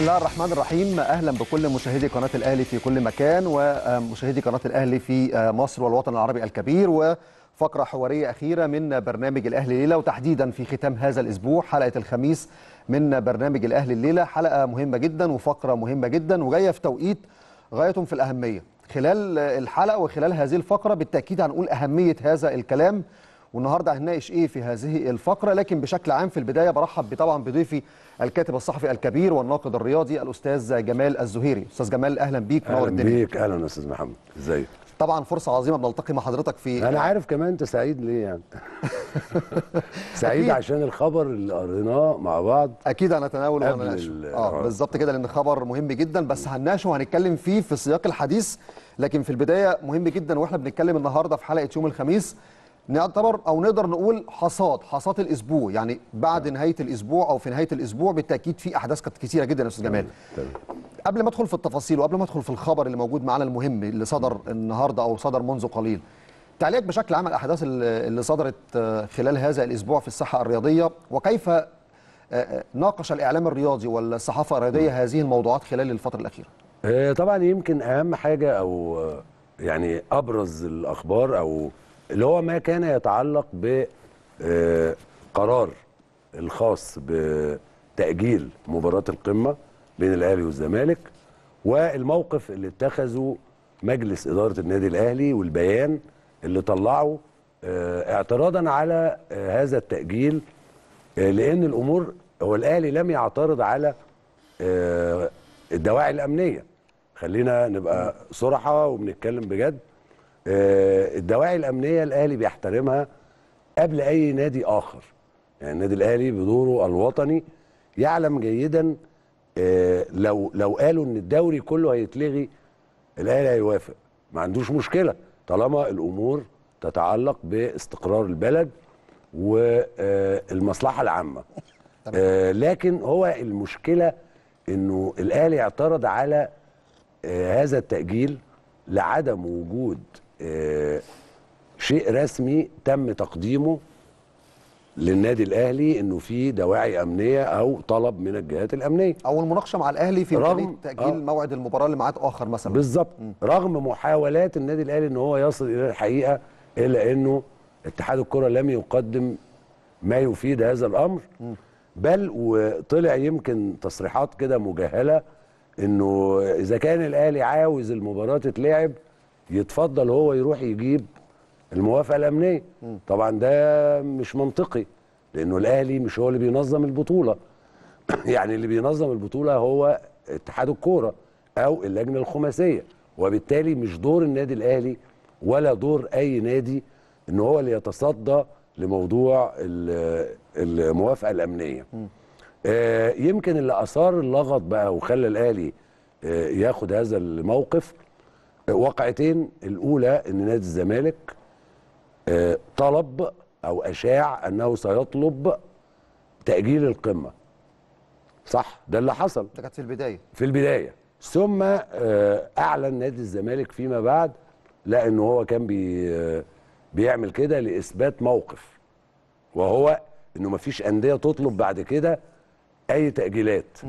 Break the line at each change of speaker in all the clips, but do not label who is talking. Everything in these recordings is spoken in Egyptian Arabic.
الله الرحمن الرحيم اهلا بكل مشاهدي قناه الاهلي في كل مكان ومشاهدي قناه الاهلي في مصر والوطن العربي الكبير وفقره حواريه اخيره من برنامج الاهلي ليله وتحديدا في ختام هذا الاسبوع حلقه الخميس من برنامج الاهلي الليله حلقه مهمه جدا وفقره مهمه جدا وجايه في توقيت غايه في الاهميه خلال الحلقه وخلال هذه الفقره بالتاكيد هنقول اهميه هذا الكلام والنهارده هنناقش ايه في هذه الفقره لكن بشكل عام في البدايه برحب طبعا بضيفي الكاتب الصحفي الكبير والناقد الرياضي الاستاذ جمال الزهيري استاذ جمال اهلا بيك
منور الدنيا اهلا بيك اهلا استاذ محمد ازيك
طبعا فرصه عظيمه بنلتقي مع حضرتك في
انا عارف كمان انت سعيد ليه يعني سعيد أكيد. عشان الخبر اللي قريناه مع بعض
اكيد هنتناول ونناقشه اه بالظبط كده لان خبر مهم جدا بس هنناقشه وهنتكلم فيه في سياق الحديث لكن في البدايه مهم جدا واحنا بنتكلم النهارده في حلقه يوم الخميس نعتبر او نقدر نقول حصاد حصاد الاسبوع يعني بعد نهايه الاسبوع او في نهايه الاسبوع بالتاكيد في احداث كانت كثيره جدا يا استاذ جمال قبل ما ادخل في التفاصيل وقبل ما ادخل في الخبر اللي موجود معانا المهم اللي صدر النهارده او صدر منذ قليل تعليق بشكل عام الاحداث اللي صدرت خلال هذا الاسبوع في الساحه الرياضيه وكيف ناقش الاعلام الرياضي والصحافه الرياضيه هذه الموضوعات خلال الفتره الاخيره
طبعا يمكن اهم حاجه او يعني ابرز الاخبار او اللي هو ما كان يتعلق بقرار الخاص بتأجيل مباراة القمة بين الأهلي والزمالك والموقف اللي اتخذه مجلس إدارة النادي الأهلي والبيان اللي طلعه اعتراضا على هذا التأجيل لأن الأمور هو الأهلي لم يعترض على الدواعي الأمنية خلينا نبقى صرحة وبنتكلم بجد الدواعي الامنيه الاهلي بيحترمها قبل اي نادي اخر يعني النادي الاهلي بدوره الوطني يعلم جيدا لو لو قالوا ان الدوري كله هيتلغي الاهلي هيوافق ما عندوش مشكله طالما الامور تتعلق باستقرار البلد والمصلحه العامه لكن هو المشكله انه الاهلي اعترض على هذا التاجيل لعدم وجود آه شيء رسمي تم تقديمه للنادي الاهلي انه في دواعي امنيه او طلب من الجهات الامنيه
او المناقشه مع الاهلي في امكانيه تاجيل آه موعد المباراه لميعاد اخر مثلا
بالظبط رغم محاولات النادي الاهلي ان هو يصل الى الحقيقه الا انه اتحاد الكره لم يقدم ما يفيد هذا الامر م. بل وطلع يمكن تصريحات كده مجهله انه اذا كان الاهلي عاوز المباراه تتلعب يتفضل هو يروح يجيب الموافقه الامنيه م. طبعا ده مش منطقي لانه الاهلي مش هو اللي بينظم البطوله يعني اللي بينظم البطوله هو اتحاد الكوره او اللجنه الخماسيه وبالتالي مش دور النادي الاهلي ولا دور اي نادي ان هو اللي يتصدى لموضوع الموافقه الامنيه م. آه يمكن اللي اثار اللغط بقى وخلى الاهلي آه ياخد هذا الموقف آه واقعتين الاولى ان نادي الزمالك آه طلب او اشاع انه سيطلب تاجيل القمه صح ده اللي حصل
ده كانت في البدايه
في البدايه ثم آه اعلن نادي الزمالك فيما بعد لا ان هو كان بي آه بيعمل كده لاثبات موقف وهو انه مفيش انديه تطلب بعد كده اي تاجيلات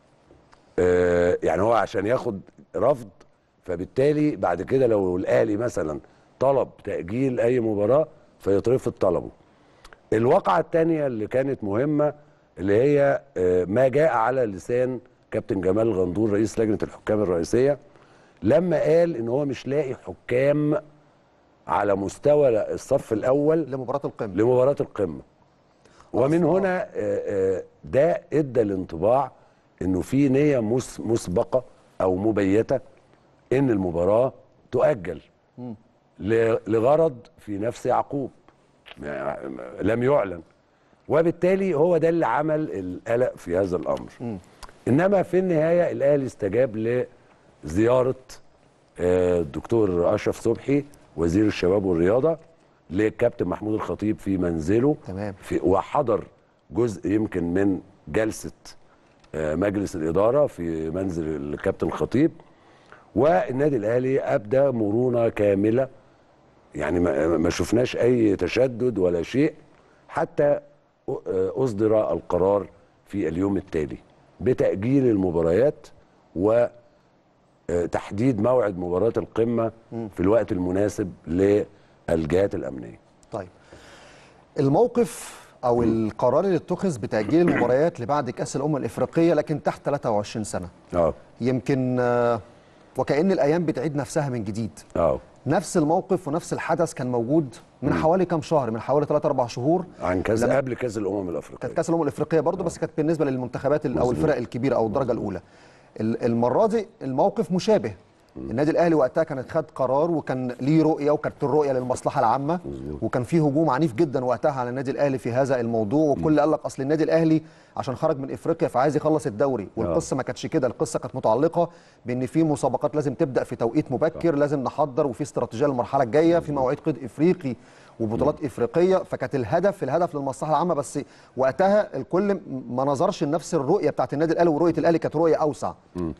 آه يعني هو عشان ياخد رفض فبالتالي بعد كده لو الاهلي مثلا طلب تاجيل اي مباراه فيترفض طلبه الواقعه الثانيه اللي كانت مهمه اللي هي آه ما جاء على لسان كابتن جمال الغندور رئيس لجنه الحكام الرئيسيه لما قال ان هو مش لاقي حكام على مستوى الصف الاول
لمباراه القمه
لمباراه القمه ومن هنا ده ادى الانطباع انه في نيه مسبقه او مبيته ان المباراه تؤجل لغرض في نفس يعقوب لم يعلن وبالتالي هو ده اللي عمل القلق في هذا الامر انما في النهايه الاهلي استجاب لزياره الدكتور اشرف صبحي وزير الشباب والرياضه للكابتن محمود الخطيب في منزله
تمام
في وحضر جزء يمكن من جلسه مجلس الاداره في منزل الكابتن الخطيب والنادي الاهلي ابدى مرونه كامله يعني ما شفناش اي تشدد ولا شيء حتى اصدر القرار في اليوم التالي بتاجيل المباريات وتحديد موعد مباراه القمه في الوقت المناسب للجهات الامنيه
طيب الموقف او القرار اللي اتخذ بتاجيل المباريات لبعد كاس الامم الافريقيه لكن تحت 23 سنه
اه
يمكن آه، وكأن الايام بتعيد نفسها من جديد
اه
نفس الموقف ونفس الحدث كان موجود من حوالي كام شهر من حوالي 3 4 شهور
عن كاس
لما-
قبل كاس الامم الافريقيه
كانت كاس الامم الافريقيه برضه بس كانت بالنسبه للمنتخبات ال- او
مظبوط.
الفرق الكبيره او الدرجه الاولى ال- المره دي الموقف مشابه النادي الاهلي وقتها كان خد قرار وكان ليه رؤيه وكانت الرؤيه للمصلحه العامه وكان في هجوم عنيف جدا وقتها على النادي الاهلي في هذا الموضوع وكل قال لك اصل النادي الاهلي عشان خرج من افريقيا فعايز يخلص الدوري والقصه ما كانتش كده القصه كانت متعلقه بان في مسابقات لازم تبدا في توقيت مبكر لازم نحضر وفي استراتيجيه للمرحله الجايه في مواعيد قيد افريقي وبطولات افريقيه فكانت الهدف الهدف للمصلحه العامه بس وقتها الكل ما نظرش لنفس الرؤيه بتاعت النادي الاهلي ورؤيه الاهلي كانت رؤيه اوسع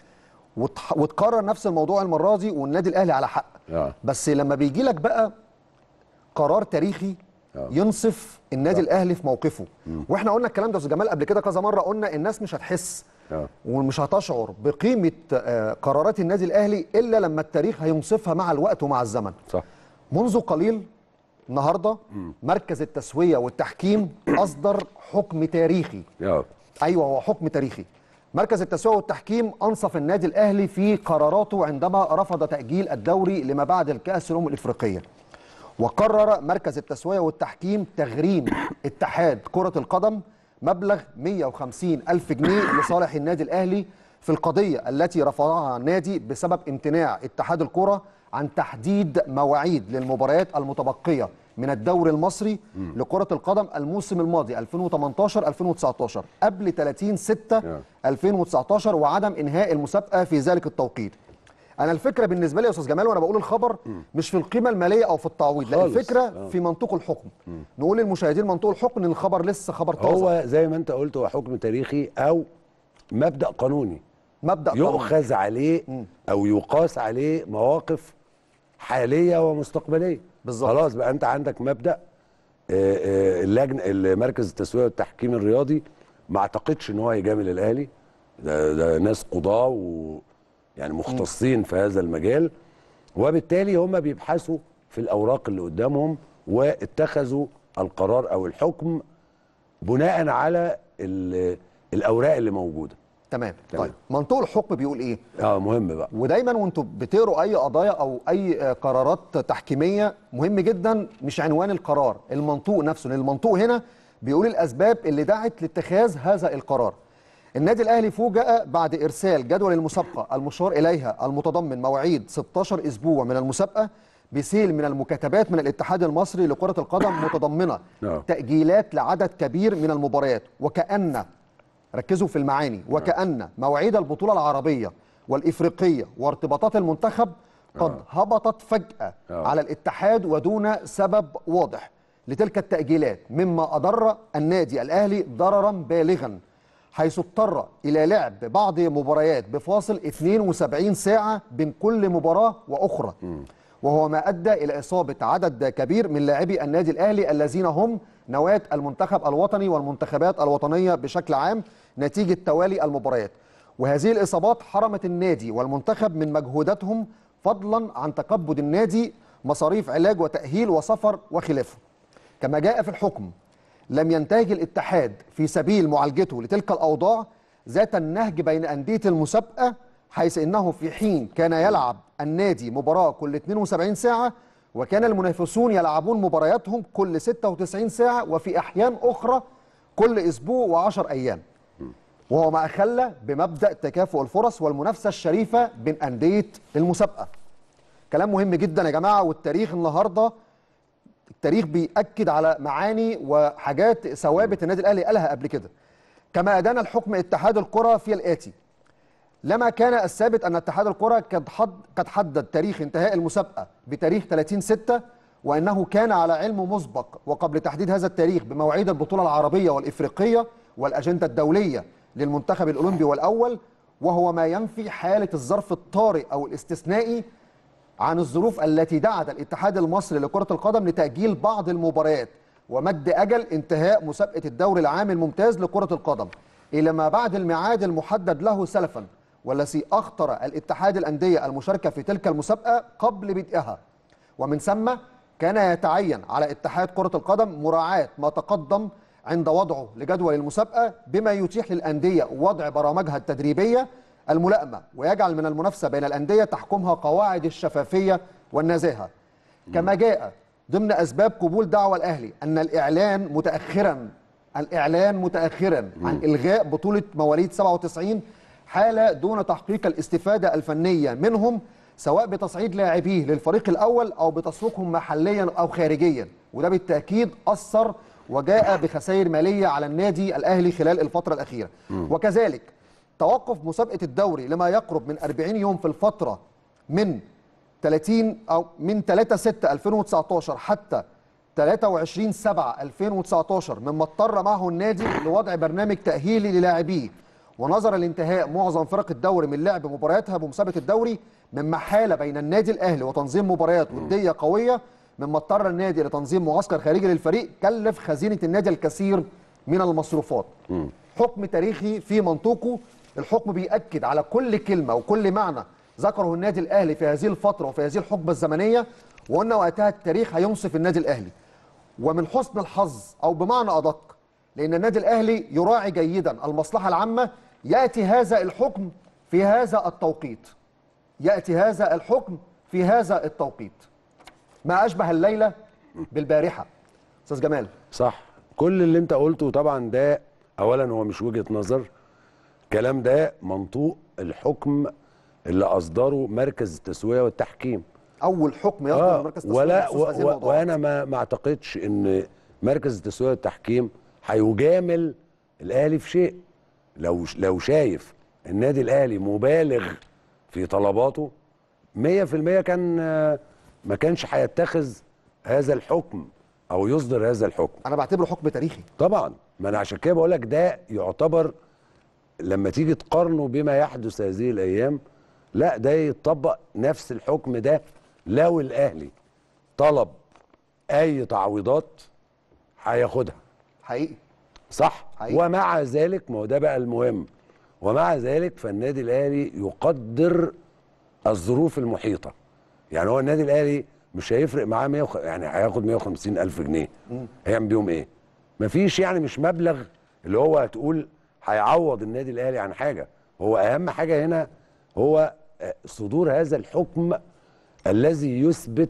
وتح- وتكرر نفس الموضوع المره دي والنادي الاهلي على حق
آه.
بس لما بيجي لك بقى قرار تاريخي
آه.
ينصف النادي الاهلي في موقفه واحنا قلنا الكلام ده يا استاذ جمال قبل كده كذا مره قلنا الناس مش هتحس
آه.
ومش هتشعر بقيمه آه، قرارات النادي الاهلي الا لما التاريخ هينصفها مع الوقت ومع الزمن
صح
منذ قليل النهارده مركز التسويه والتحكيم اصدر حكم تاريخي
اه
ايوه هو حكم تاريخي مركز التسويه والتحكيم انصف النادي الاهلي في قراراته عندما رفض تاجيل الدوري لما بعد الكاس الامم الافريقيه وقرر مركز التسويه والتحكيم تغريم اتحاد كره القدم مبلغ 150 الف جنيه لصالح النادي الاهلي في القضيه التي رفعها النادي بسبب امتناع اتحاد الكره عن تحديد مواعيد للمباريات المتبقيه من الدوري المصري لكره القدم الموسم الماضي 2018 2019 قبل 30 6 2019 وعدم انهاء المسابقه في ذلك التوقيت انا الفكره بالنسبه لي يا استاذ جمال وانا بقول الخبر مش في القيمه الماليه او في التعويض لا
خالص.
الفكره
آه.
في منطوق الحكم نقول للمشاهدين منطوق الحكم ان الخبر لسه خبر طازه
هو زي ما انت قلت هو حكم تاريخي او مبدا قانوني
مبدا قانوني.
يؤخذ عليه او يقاس عليه مواقف حاليه ومستقبليه
بالظبط.
خلاص بقى انت عندك مبدا آه، آه، اللجنه المركز التسويه والتحكيم الرياضي ما اعتقدش ان هو هيجامل الاهلي ده, ده ناس قضاه و يعني مختصين في هذا المجال وبالتالي هم بيبحثوا في الاوراق اللي قدامهم واتخذوا القرار او الحكم بناء على ال- الاوراق اللي موجوده
تمام
تمام.
طيب منطوق الحكم بيقول ايه
اه مهم بقى
ودايما وانتوا بتقروا اي قضايا او اي آه، قرارات تحكيميه مهم جدا مش عنوان القرار المنطوق نفسه لان المنطوق هنا بيقول الاسباب اللي دعت لاتخاذ هذا القرار النادي الاهلي فوجئ بعد ارسال جدول المسابقه المشار اليها المتضمن مواعيد 16 اسبوع من المسابقه بسيل من المكاتبات من الاتحاد المصري لكره القدم متضمنه
نعم.
تاجيلات لعدد كبير من المباريات وكان ركزوا في المعاني وكأن مواعيد البطولة العربية والإفريقية وارتباطات المنتخب قد هبطت فجأة
آه.
على الاتحاد ودون سبب واضح لتلك التأجيلات مما أضر النادي الأهلي ضررا بالغا حيث اضطر إلى لعب بعض مباريات بفاصل 72 ساعة بين كل مباراة وأخرى وهو ما أدى إلى إصابة عدد كبير من لاعبي النادي الأهلي الذين هم نواة المنتخب الوطني والمنتخبات الوطنية بشكل عام نتيجة توالي المباريات وهذه الإصابات حرمت النادي والمنتخب من مجهوداتهم فضلا عن تكبد النادي مصاريف علاج وتأهيل وسفر وخلافه كما جاء في الحكم لم ينتهج الاتحاد في سبيل معالجته لتلك الأوضاع ذات النهج بين أندية المسابقة حيث إنه في حين كان يلعب النادي مباراة كل 72 ساعة وكان المنافسون يلعبون مبارياتهم كل 96 ساعة وفي أحيان أخرى كل أسبوع و10 أيام وهو ما أخل بمبدأ تكافؤ الفرص والمنافسة الشريفة بين أندية المسابقة كلام مهم جدا يا جماعة والتاريخ النهاردة التاريخ بيأكد على معاني وحاجات ثوابت النادي الأهلي قالها قبل كده كما أدان الحكم اتحاد الكرة في الآتي لما كان الثابت أن اتحاد الكرة قد حد قد حدد تاريخ انتهاء المسابقة بتاريخ 30 6 وأنه كان على علم مسبق وقبل تحديد هذا التاريخ بمواعيد البطولة العربية والإفريقية والأجندة الدولية للمنتخب الأولمبي والأول وهو ما ينفي حالة الظرف الطارئ أو الاستثنائي عن الظروف التي دعت الاتحاد المصري لكرة القدم لتأجيل بعض المباريات ومد أجل انتهاء مسابقة الدوري العام الممتاز لكرة القدم الى ما بعد الميعاد المحدد له سلفا والذي اخطر الاتحاد الانديه المشاركه في تلك المسابقه قبل بدءها ومن ثم كان يتعين على اتحاد كره القدم مراعاه ما تقدم عند وضعه لجدول المسابقه بما يتيح للانديه وضع برامجها التدريبيه الملائمه ويجعل من المنافسه بين الانديه تحكمها قواعد الشفافيه والنزاهه كما جاء ضمن اسباب قبول دعوى الاهلي ان الاعلان متاخرا الاعلان متاخرا عن الغاء بطوله مواليد 97 حاله دون تحقيق الاستفاده الفنيه منهم سواء بتصعيد لاعبيه للفريق الاول او بتسويقهم محليا او خارجيا وده بالتاكيد اثر وجاء بخسائر ماليه على النادي الاهلي خلال الفتره الاخيره وكذلك توقف مسابقه الدوري لما يقرب من 40 يوم في الفتره من 30 او من 3 6 2019 حتى 23 7 2019 مما اضطر معه النادي لوضع برنامج تاهيلي للاعبيه ونظرا لانتهاء معظم فرق الدوري من لعب مبارياتها بمسابقه الدوري مما حال بين النادي الاهلي وتنظيم مباريات وديه قويه مما اضطر النادي لتنظيم معسكر خارجي للفريق كلف خزينه النادي الكثير من المصروفات حكم تاريخي في منطوقه الحكم بيأكد على كل كلمه وكل معنى ذكره النادي الاهلي في هذه الفتره وفي هذه الحقبه الزمنيه وقلنا وقتها التاريخ هينصف النادي الاهلي ومن حسن الحظ او بمعنى ادق لان النادي الاهلي يراعي جيدا المصلحه العامه ياتي هذا الحكم في هذا التوقيت ياتي هذا الحكم في هذا التوقيت ما اشبه الليله بالبارحه استاذ جمال
صح كل اللي انت قلته طبعا ده اولا هو مش وجهه نظر الكلام ده منطوق الحكم اللي اصدره مركز التسويه والتحكيم
اول حكم يصدر من مركز التسويق
ولا
بخصوص
و
هذه
و
الموضوعات.
وانا ما ما اعتقدش ان مركز التسويه والتحكيم هيجامل الاهلي في شيء لو لو شايف النادي الاهلي مبالغ في طلباته 100% كان آه، ما كانش هيتخذ هذا الحكم او يصدر هذا الحكم
انا بعتبره حكم تاريخي
طبعا ما انا عشان كده بقول لك ده يعتبر لما تيجي تقارنه بما يحدث هذه الايام لا ده يطبق نفس الحكم ده لو الاهلي طلب اي تعويضات هياخدها
حقيقي
صح
حقيقي.
ومع ذلك ما هو ده بقى المهم ومع ذلك فالنادي الاهلي يقدر الظروف المحيطه يعني هو النادي الاهلي مش هيفرق معاه 100 وخ... يعني هياخد 150 الف جنيه هيعمل بيهم ايه مفيش يعني مش مبلغ اللي هو هتقول هيعوض النادي الاهلي عن حاجه هو اهم حاجه هنا هو آه، صدور هذا الحكم الذي يثبت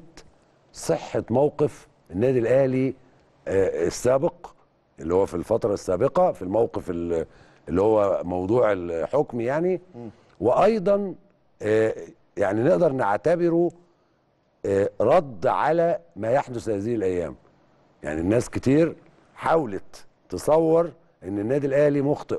صحه موقف النادي الاهلي آه، السابق اللي هو في الفتره السابقه في الموقف ال- اللي هو موضوع الحكم يعني وايضا آه، يعني نقدر نعتبره آه، رد على ما يحدث هذه الايام يعني الناس كتير حاولت تصور ان النادي الاهلي مخطئ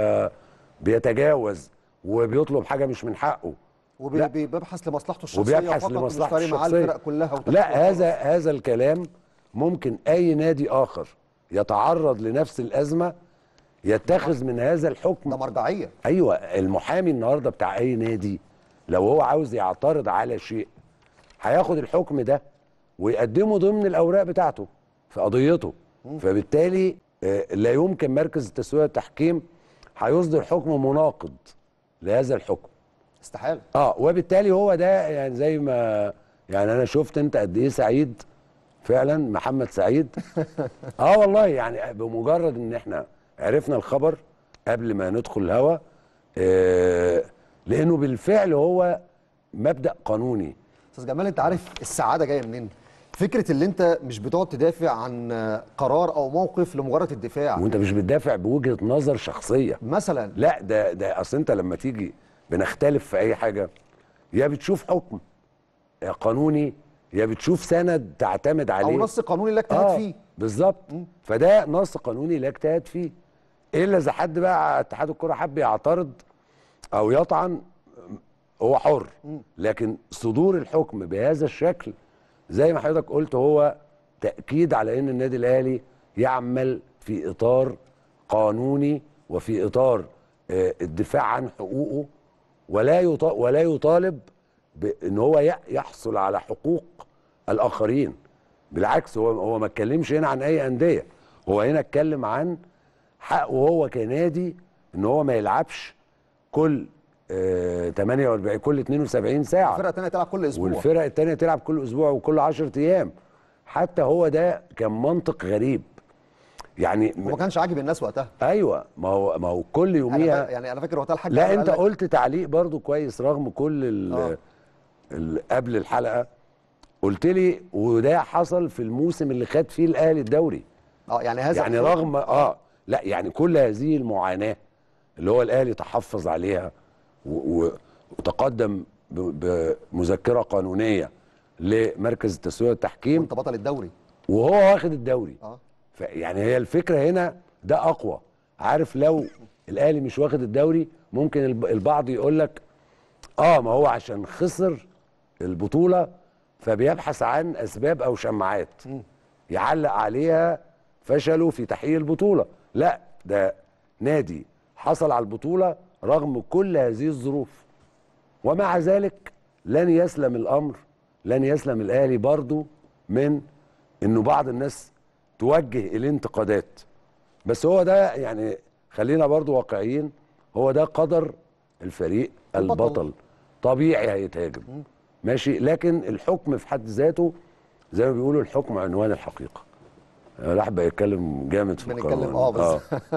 وبيتجاوز وبيطلب حاجه مش من حقه لا.
وبيبحث لمصلحته الشخصيه
وبيبحث
فقط مش
لمصلحته
فارق معاه
الشخصيه
الفرق كلها وتحت
لا
وخلاص.
هذا هذا الكلام ممكن اي نادي اخر يتعرض لنفس الازمه يتخذ من هذا الحكم
ده مرجعيه
ايوه المحامي النهارده بتاع اي نادي لو هو عاوز يعترض على شيء هياخد الحكم ده ويقدمه ضمن الاوراق بتاعته في قضيته فبالتالي آه، لا يمكن مركز التسويه والتحكيم هيصدر حكم مناقض لهذا الحكم
استحاله
اه وبالتالي هو ده يعني زي ما يعني انا شفت انت قد ايه سعيد فعلا محمد سعيد اه والله يعني بمجرد ان احنا عرفنا الخبر قبل ما ندخل الهوا آه لانه بالفعل هو مبدا قانوني
استاذ جمال انت عارف السعاده جايه منين فكره اللي انت مش بتقعد تدافع عن قرار او موقف لمجرد الدفاع
وانت مش بتدافع بوجهه نظر شخصيه
مثلا
لا ده ده اصل انت لما تيجي بنختلف في اي حاجه يا بتشوف حكم يا قانوني يا بتشوف سند تعتمد عليه
او نص قانوني لا اجتهاد فيه
بالظبط فده نص قانوني لا اجتهاد فيه الا اذا حد بقى اتحاد الكره حب يعترض او يطعن هو حر لكن صدور الحكم بهذا الشكل زي ما حضرتك قلت هو تاكيد على ان النادي الاهلي يعمل في اطار قانوني وفي اطار آه، الدفاع عن حقوقه ولا يط- ولا يطالب بان هو ي- يحصل على حقوق الاخرين بالعكس هو هو ما اتكلمش هنا عن اي انديه هو هنا اتكلم عن حقه هو كنادي ان هو ما يلعبش كل آه 48 كل 72 ساعه
الفرقه الثانيه تلعب كل اسبوع
والفرق التانية تلعب كل اسبوع وكل 10 ايام حتى هو ده كان منطق غريب يعني
وما كانش عاجب الناس وقتها
ايوه ما هو ما هو كل
أنا
يوميها
فا- يعني انا فاكر وقتها الحاج
لا
قال
انت
لك-
قلت تعليق برضو كويس رغم كل ال
آه.
ال قبل الحلقه قلت لي وده حصل في الموسم اللي خد فيه الاهلي الدوري
اه يعني هذا
يعني
الحكم-
رغم اه لا يعني كل هذه المعاناه اللي هو الاهلي تحفظ عليها و- و- وتقدم ب- بمذكره قانونيه لمركز التسويه والتحكيم
وانت بطل الدوري
وهو واخد الدوري
اه
ف- يعني هي الفكره هنا ده اقوى عارف لو الاهلي مش واخد الدوري ممكن الب- البعض يقول لك اه ما هو عشان خسر البطوله فبيبحث عن اسباب او شماعات يعلق عليها فشله في تحقيق البطوله لا ده نادي حصل على البطوله رغم كل هذه الظروف ومع ذلك لن يسلم الامر لن يسلم الاهلي برضو من انه بعض الناس توجه اليه انتقادات بس هو ده يعني خلينا برضو واقعيين هو ده قدر الفريق
البطل.
البطل طبيعي هيتهاجم ماشي لكن الحكم في حد ذاته زي ما بيقولوا الحكم عنوان الحقيقه الواحد بقى يتكلم جامد في
بنتكلم
القانون
اه بس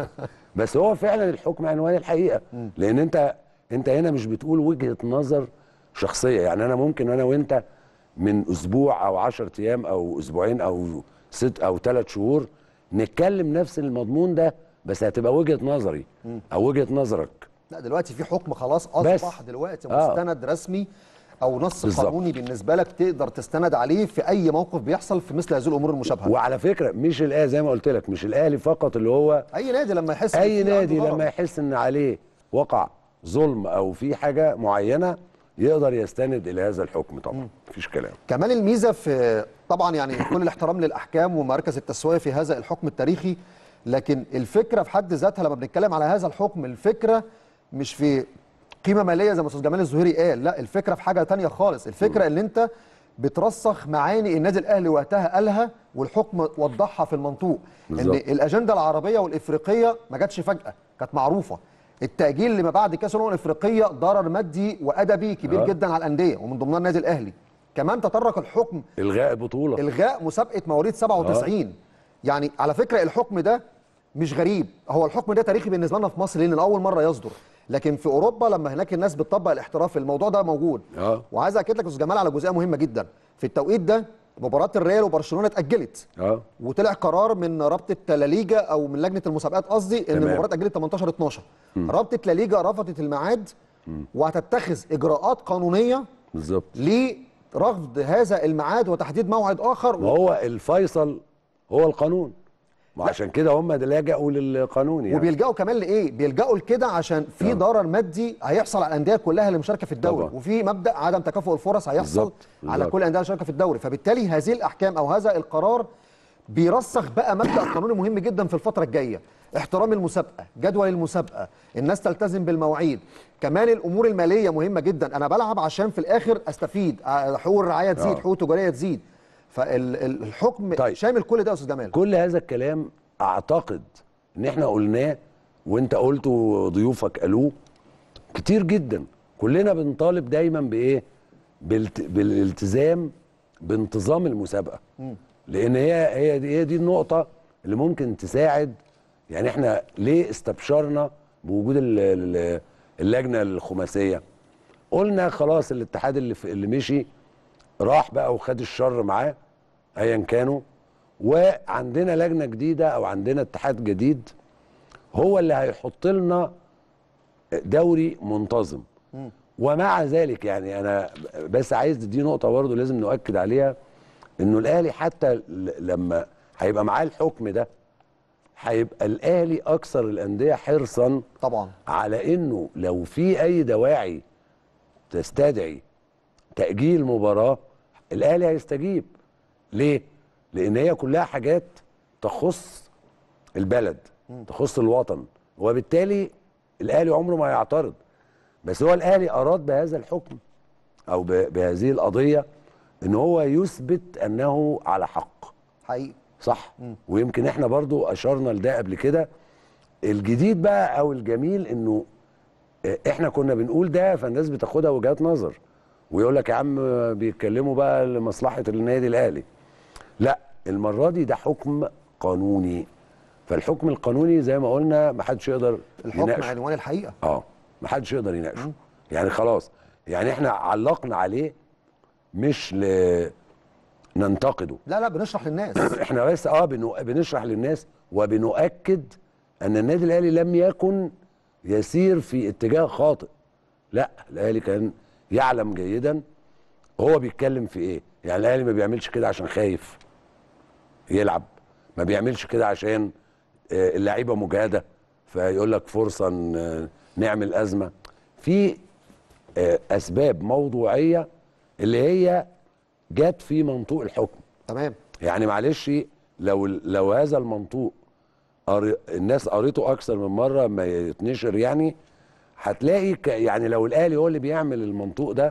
بس هو فعلا الحكم عنوان الحقيقه لان انت انت هنا مش بتقول وجهه نظر شخصيه يعني انا ممكن انا وانت من اسبوع او 10 ايام او اسبوعين او ست او ثلاث شهور نتكلم نفس المضمون ده بس هتبقى وجهه نظري او وجهه نظرك
لا دلوقتي في حكم خلاص
بس.
اصبح دلوقتي
آه.
مستند رسمي او نص
بالظبط.
قانوني بالنسبه لك تقدر تستند عليه في اي موقف بيحصل في مثل هذه الامور المشابهه
وعلى فكره مش الاهلي زي ما قلت لك مش الاهلي فقط اللي هو
اي نادي لما يحس إن
اي
في
نادي
عنده غلط.
لما يحس ان عليه وقع ظلم او في حاجه معينه يقدر يستند الى هذا الحكم طبعا مفيش كلام
كمان الميزه في طبعا يعني كل الاحترام للاحكام ومركز التسويه في هذا الحكم التاريخي لكن الفكره في حد ذاتها لما بنتكلم على هذا الحكم الفكره مش في قيمه ماليه زي ما استاذ جمال الزهيري قال لا الفكره في حاجه تانية خالص الفكره ان انت بترسخ معاني النادي الاهلي وقتها قالها والحكم وضحها في المنطوق ان
بالظبط.
الاجنده العربيه والافريقيه ما جاتش فجاه كانت معروفه التاجيل لما بعد كاس الامم الافريقيه ضرر مادي وادبي كبير
آه.
جدا على الانديه ومن ضمنها النادي الاهلي كمان تطرق الحكم
الغاء بطوله
الغاء مسابقه مواليد 97 يعني على فكره الحكم ده مش غريب هو الحكم ده تاريخي بالنسبه لنا في مصر لان اول مره يصدر لكن في اوروبا لما هناك الناس بتطبق الاحتراف الموضوع ده موجود
اه
وعايز اكد لك يا استاذ جمال على جزئيه مهمه جدا في التوقيت ده مباراه الريال وبرشلونه اتاجلت
اه
وطلع قرار من رابطه لا ليجا او من لجنه المسابقات قصدي ان
تمام.
المباراه اتاجلت 18 12 رابطه لا ليجا رفضت الميعاد وهتتخذ اجراءات قانونيه
بالظبط
لرفض هذا الميعاد وتحديد موعد اخر
وهو الفيصل هو القانون وعشان كده هم لجأوا للقانون يعني
وبيلجأوا كمان لايه؟ بيلجأوا لكده عشان في
آه.
ضرر مادي هيحصل على الانديه كلها اللي مشاركه في الدوري
طبعا.
وفي مبدأ عدم تكافؤ الفرص هيحصل
بالظبط،
على
بالظبط.
كل الانديه اللي شاركه في الدوري فبالتالي هذه الاحكام او هذا القرار بيرسخ بقى مبدأ قانوني مهم جدا في الفتره الجايه احترام المسابقه جدول المسابقه الناس تلتزم بالمواعيد كمان الامور الماليه مهمه جدا انا بلعب عشان في الاخر استفيد ع- حقوق الرعايه تزيد
آه.
حقوق التجاريه تزيد فالحكم
طيب.
شامل كل ده يا استاذ جمال
كل هذا الكلام اعتقد ان احنا قلناه وانت قلته وضيوفك قالوه كتير جدا كلنا بنطالب دايما بايه بالت... بالالتزام بانتظام المسابقه لان هي هي دي, هي دي النقطه اللي ممكن تساعد يعني احنا ليه استبشرنا بوجود ال- ال- اللجنه الخماسيه قلنا خلاص الاتحاد اللي في اللي مشي راح بقى وخد الشر معاه ايا كانوا وعندنا لجنه جديده او عندنا اتحاد جديد هو اللي هيحط لنا دوري منتظم ومع ذلك يعني انا بس عايز دي نقطه برضه لازم نؤكد عليها انه الاهلي حتى ل- لما هيبقى معاه الحكم ده هيبقى الاهلي اكثر الانديه حرصا
طبعا
على انه لو في اي دواعي تستدعي تاجيل مباراه الاهلي هيستجيب ليه لان هي كلها حاجات تخص البلد تخص الوطن وبالتالي الاهلي عمره ما هيعترض بس هو الاهلي اراد بهذا الحكم او ب- بهذه القضيه ان هو يثبت انه على حق
حقيقي
صح ويمكن احنا برضو اشرنا لده قبل كده الجديد بقى او الجميل انه آه، احنا كنا بنقول ده فالناس بتاخدها وجهات نظر ويقول لك يا عم بيتكلموا بقى لمصلحه النادي الاهلي لا المره دي ده حكم قانوني فالحكم القانوني زي ما قلنا ما حدش يقدر
الحكم
يناقشه.
عنوان الحقيقه
اه ما حدش يقدر يناقشه يعني خلاص يعني احنا علقنا عليه مش ل ننتقده
لا لا بنشرح للناس
احنا بس اه بنو... بنشرح للناس وبنؤكد ان النادي الاهلي لم يكن يسير في اتجاه خاطئ لا الاهلي كان يعلم جيدا هو بيتكلم في ايه يعني الاهلي ما بيعملش كده عشان خايف يلعب ما بيعملش كده عشان آه، اللعيبه مجهده فيقول لك فرصه ن- نعمل ازمه في آه، اسباب موضوعيه اللي هي جت في منطوق الحكم
تمام
يعني معلش لو لو هذا المنطوق قري الناس قريته اكثر من مره ما يتنشر يعني هتلاقي ك يعني لو الاهلي هو اللي بيعمل المنطوق ده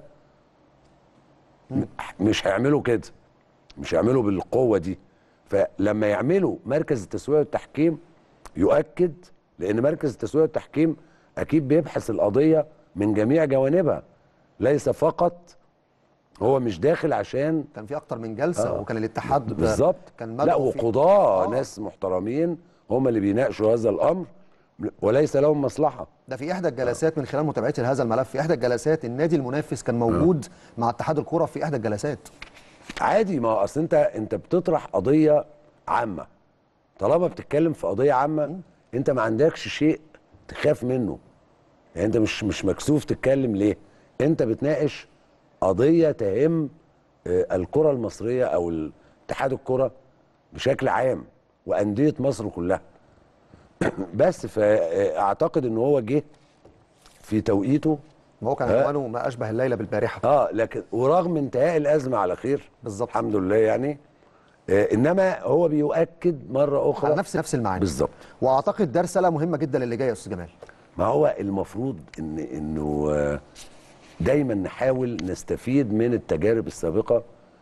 م- مش هيعملوا كده مش هيعملوا بالقوه دي فلما يعملوا مركز التسويه والتحكيم يؤكد لان مركز التسويه والتحكيم اكيد بيبحث القضيه من جميع جوانبها ليس فقط هو مش داخل عشان
كان في اكتر من جلسه
آه.
وكان الاتحاد
بالظبط
كان
لا
مدعو فيه.
وقضاة
آه.
ناس محترمين هم اللي بيناقشوا هذا الامر وليس لهم مصلحه
ده في احدى الجلسات من خلال متابعتي لهذا الملف في احدى الجلسات النادي المنافس كان موجود مع اتحاد الكره في احدى الجلسات
عادي ما هو اصل انت انت بتطرح قضيه عامه طالما بتتكلم في قضيه عامه انت ما عندكش شيء تخاف منه يعني انت مش مش مكسوف تتكلم ليه انت بتناقش قضيه تهم آه، الكره المصريه او ال- اتحاد الكره بشكل عام وانديه مصر كلها بس فاعتقد ان هو جه في توقيته
وهو كان
آه.
عنوانه ما اشبه الليله بالبارحه
اه لكن ورغم انتهاء الازمه على خير
بالظبط.
الحمد لله يعني آه انما هو بيؤكد مره اخرى
على نفس نفس المعاني
بالظبط
واعتقد ده رساله مهمه جدا للي جاي يا استاذ جمال
ما هو المفروض ان انه آه، دايما نحاول نستفيد من التجارب السابقه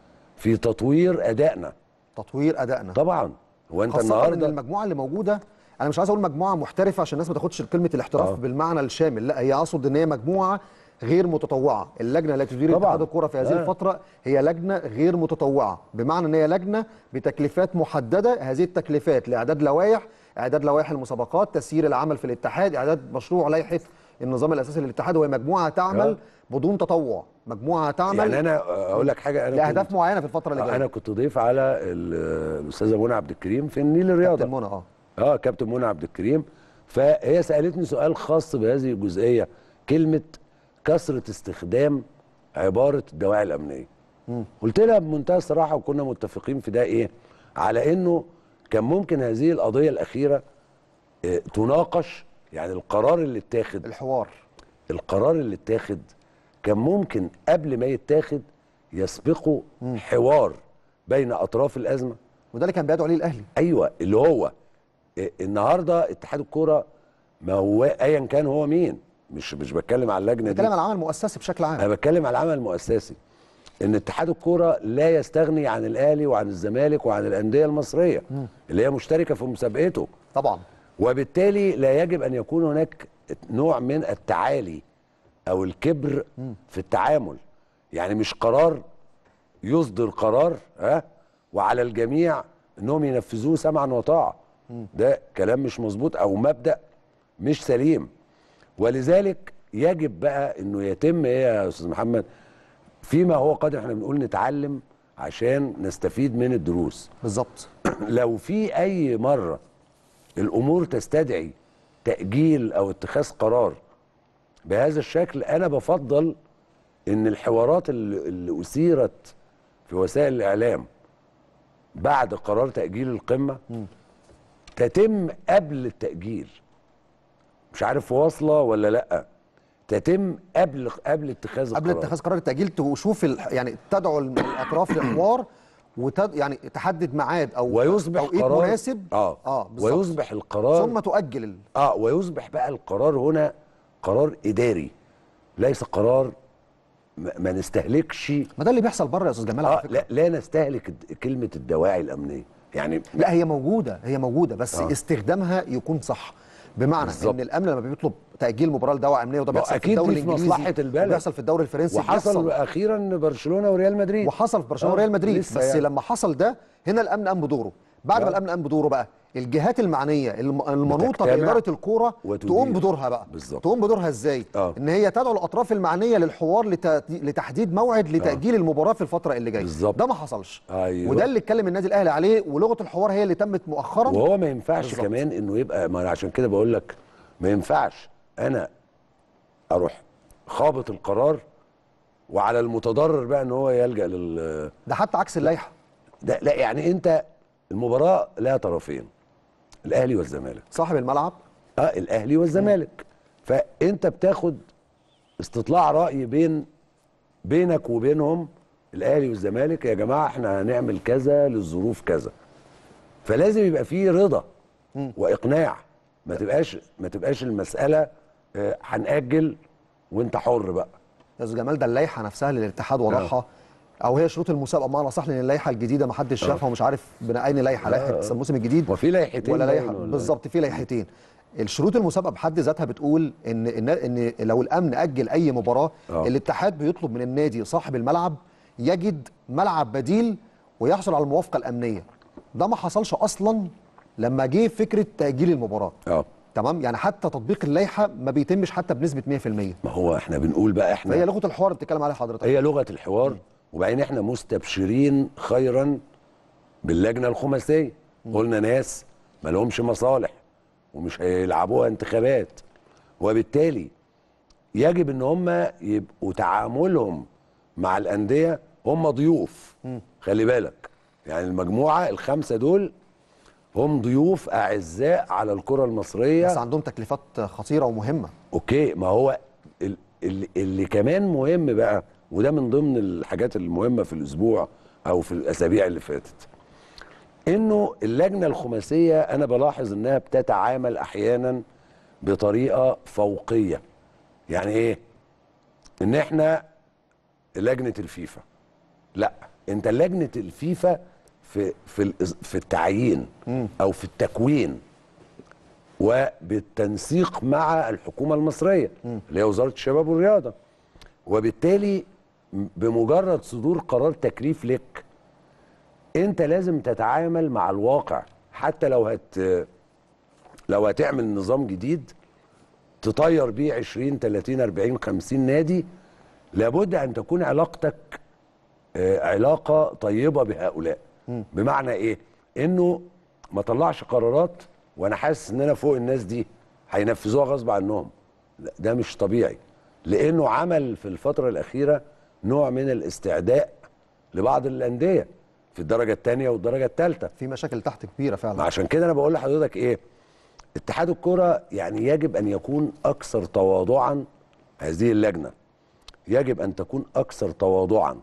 في تطوير ادائنا
تطوير ادائنا
طبعا هو انت
خاصة ان
النهارده
المجموعه اللي موجوده انا مش عايز اقول مجموعه محترفه عشان الناس ما تاخدش كلمه الاحتراف
آه.
بالمعنى الشامل لا هي اقصد ان هي مجموعه غير متطوعه اللجنه التي تدير
طبعاً.
اتحاد الكره في هذه
آه.
الفتره هي لجنه غير متطوعه بمعنى ان هي لجنه بتكليفات محدده هذه التكليفات لاعداد لوائح اعداد لوائح المسابقات تسيير العمل في الاتحاد اعداد مشروع لائحه النظام الاساسي للاتحاد وهي مجموعه تعمل
آه.
بدون تطوع مجموعه تعمل
يعني انا آه، اقول لك حاجه انا
لاهداف
كنت
معينه في الفتره اللي
آه،
جايه
انا كنت ضيف على ال- الاستاذه منى عبد الكريم في النيل الرياضه
كابتن منى اه
اه كابتن منى عبد الكريم فهي سالتني سؤال خاص بهذه الجزئيه كلمه كثره استخدام عباره الدواعي الامنيه قلت لها بمنتهى الصراحه وكنا متفقين في ده ايه على انه كان ممكن هذه القضيه الاخيره آه، تناقش يعني القرار اللي اتاخد
الحوار
القرار اللي اتاخد كان ممكن قبل ما يتاخد يسبقه حوار بين اطراف الازمه
وده اللي كان بيدعو عليه الاهلي
ايوه اللي هو إيه، النهارده اتحاد الكوره ما هو ايا كان هو مين مش مش بتكلم على اللجنه دي
بنتكلم على العمل المؤسسي بشكل عام
انا بتكلم على العمل المؤسسي ان اتحاد الكوره لا يستغني عن الاهلي وعن الزمالك وعن الانديه المصريه اللي هي مشتركه في مسابقته
طبعا
وبالتالي لا يجب ان يكون هناك نوع من التعالي او الكبر في التعامل يعني مش قرار يصدر قرار ها وعلى الجميع انهم ينفذوه سمعا وطاعه ده كلام مش مظبوط او مبدا مش سليم ولذلك يجب بقى انه يتم ايه يا استاذ محمد فيما هو قادر احنا بنقول نتعلم عشان نستفيد من الدروس
بالظبط
لو في اي مره الامور تستدعي تاجيل او اتخاذ قرار بهذا الشكل انا بفضل ان الحوارات اللي, اللي اثيرت في وسائل الاعلام بعد قرار تاجيل القمه تتم قبل التاجيل مش عارف واصله ولا لا تتم قبل قبل اتخاذ
قبل
القرار
اتخاذ قرار التأجيل تشوف ال... يعني تدعو الاطراف لحوار وتد... يعني تحدد ميعاد او
ويصبح
توقيت
قرار
مناسب
اه,
اه بالظبط.
ويصبح القرار
ثم تؤجل ال...
اه ويصبح بقى القرار هنا قرار اداري ليس قرار ما ما نستهلكش
ما ده اللي بيحصل بره يا استاذ جمال على
اه
فكره
لا, لا نستهلك الد- كلمه الدواعي الامنيه يعني
لا هي موجوده هي موجوده بس
آه.
آه. استخدامها يكون صح بمعنى
بالظبط.
ان الامن لما بيطلب تاجيل مباراه لدواء امنيه وده
ما
بيحصل في
أكيد
الدوري
دي في
الانجليزي
مصلحة البلد.
بيحصل في الدوري الفرنسي
وحصل
بيحصل
اخيرا برشلونه وريال مدريد
وحصل في برشلونه
آه،
وريال مدريد
لسه
بس
يعني.
لما حصل ده هنا الامن قام بدوره بعد ما
آه.
الامن قام بدوره بقى الجهات المعنيه الم- المنوطه
بتجتمع
باداره الكوره
وتدير.
تقوم بدورها بقى
بالظبط.
تقوم بدورها ازاي
آه.
ان هي تدعو الاطراف المعنيه للحوار لت- لتحديد موعد لتاجيل المباراه في الفتره اللي جايه
بالظبط.
ده ما حصلش
أيوة.
وده اللي اتكلم النادي الاهلي عليه ولغه الحوار هي اللي تمت مؤخرا
وهو ما ينفعش
بالظبط.
كمان انه يبقى ما أنا عشان كده بقول لك ما ينفعش انا اروح خابط القرار وعلى المتضرر بقى ان هو يلجا لل
ده حتى عكس اللائحه
ده لا يعني انت المباراه لها طرفين الاهلي والزمالك
صاحب الملعب
اه الاهلي والزمالك فانت بتاخد استطلاع راي بين بينك وبينهم الاهلي والزمالك يا جماعه احنا هنعمل كذا للظروف كذا فلازم يبقى فيه رضا واقناع ما تبقاش ما تبقاش المساله آه، هنأجل وانت حر بقى
يا استاذ جمال ده اللائحه نفسها اللي الاتحاد وضعها او هي شروط المسابقه بمعنى صح لان اللائحه الجديده ما حدش شافها ومش عارف بناء اي لائحه لائحه الموسم الجديد
وفي لائحتين
ولا لائحه
باين ولا-
بالظبط في لائحتين الشروط المسابقه بحد ذاتها بتقول ان ان ان لو الامن اجل اي مباراه
آه.
الاتحاد بيطلب من النادي صاحب الملعب يجد ملعب بديل ويحصل على الموافقه الامنيه ده ما حصلش اصلا لما جه فكره تاجيل المباراه
اه
تمام يعني حتى تطبيق اللائحه ما بيتمش حتى بنسبه 100%
ما هو احنا بنقول بقى احنا
فهي لغه الحوار اللي بتتكلم عليها حضرتك
هي لغه الحوار وبعدين احنا مستبشرين خيرا باللجنه الخماسيه قلنا ناس ما لهمش مصالح ومش هيلعبوها انتخابات وبالتالي يجب ان هم يبقوا تعاملهم مع الانديه هم ضيوف خلي بالك يعني المجموعه الخمسه دول هم ضيوف اعزاء على الكره المصريه
بس عندهم تكليفات خطيره ومهمه
اوكي ما هو ال- ال- اللي كمان مهم بقى وده من ضمن الحاجات المهمه في الاسبوع او في الاسابيع اللي فاتت انه اللجنه الخماسيه انا بلاحظ انها بتتعامل احيانا بطريقه فوقيه يعني ايه ان احنا لجنه الفيفا لا انت لجنه الفيفا في في الإز- في التعيين او في التكوين وبالتنسيق مع الحكومه المصريه اللي هي وزاره الشباب والرياضه وبالتالي م- بمجرد صدور قرار تكليف لك انت لازم تتعامل مع الواقع حتى لو هت لو هتعمل نظام جديد تطير بيه 20 30 40 50 نادي لابد ان تكون علاقتك آه، علاقه طيبه بهؤلاء بمعنى ايه انه ما طلعش قرارات وانا حاسس ان انا فوق الناس دي هينفذوها غصب عنهم لا، ده مش طبيعي لانه عمل في الفتره الاخيره نوع من الاستعداء لبعض الانديه في الدرجه الثانيه والدرجه الثالثه
في مشاكل تحت كبيره فعلا
عشان كده انا بقول لحضرتك ايه اتحاد الكره يعني يجب ان يكون اكثر تواضعا هذه اللجنه يجب ان تكون اكثر تواضعا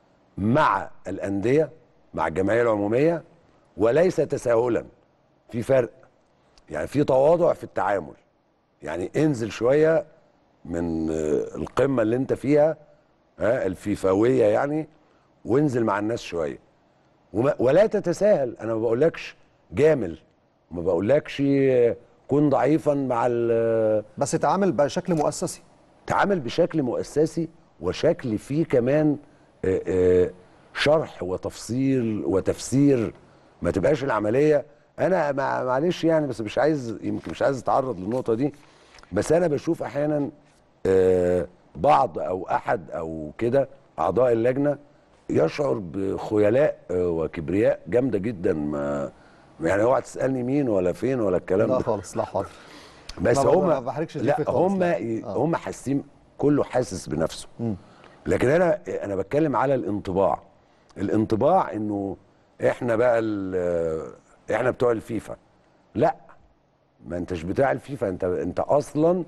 مع الانديه مع الجمعيه العموميه وليس تساهلا في فرق يعني في تواضع في التعامل يعني انزل شويه من آه، القمه اللي انت فيها ها الفيفاويه يعني وانزل مع الناس شويه وما ولا تتساهل انا ما بقولكش جامل ما بقولكش كن ضعيفا مع ال-
بس اتعامل بشكل مؤسسي
تعامل بشكل مؤسسي وشكل فيه كمان آه، آه، شرح وتفصيل وتفسير ما تبقاش العمليه انا مع- معلش يعني بس مش عايز يمكن مش عايز اتعرض للنقطه دي بس انا بشوف احيانا آه، بعض او احد او كده اعضاء اللجنه يشعر بخيلاء آه، وكبرياء جامده جدا ما يعني اوعى تسالني مين ولا فين ولا الكلام
لا
ده
خالص لا حاضر
بس
ما-
هم
ما بحرجش دي
لا
فيه خالص،
هم
لا.
ي-
آه.
هم حاسين كله حاسس بنفسه لكن انا انا بتكلم على الانطباع الانطباع انه احنا بقى ال- احنا بتوع الفيفا لا ما انتش بتاع الفيفا انت انت اصلا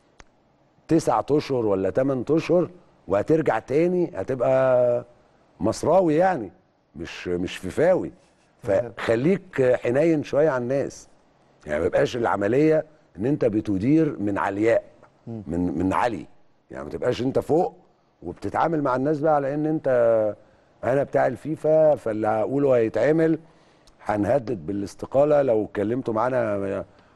تسعة اشهر ولا تمن اشهر وهترجع تاني هتبقى مصراوي يعني مش مش فيفاوي فخليك حنين شويه على الناس يعني ما يبقاش العمليه ان انت بتدير من علياء من من علي يعني ما تبقاش انت فوق وبتتعامل مع الناس بقى على ان انت انا بتاع الفيفا فاللي هقوله هيتعمل هنهدد بالاستقاله لو اتكلمتوا معانا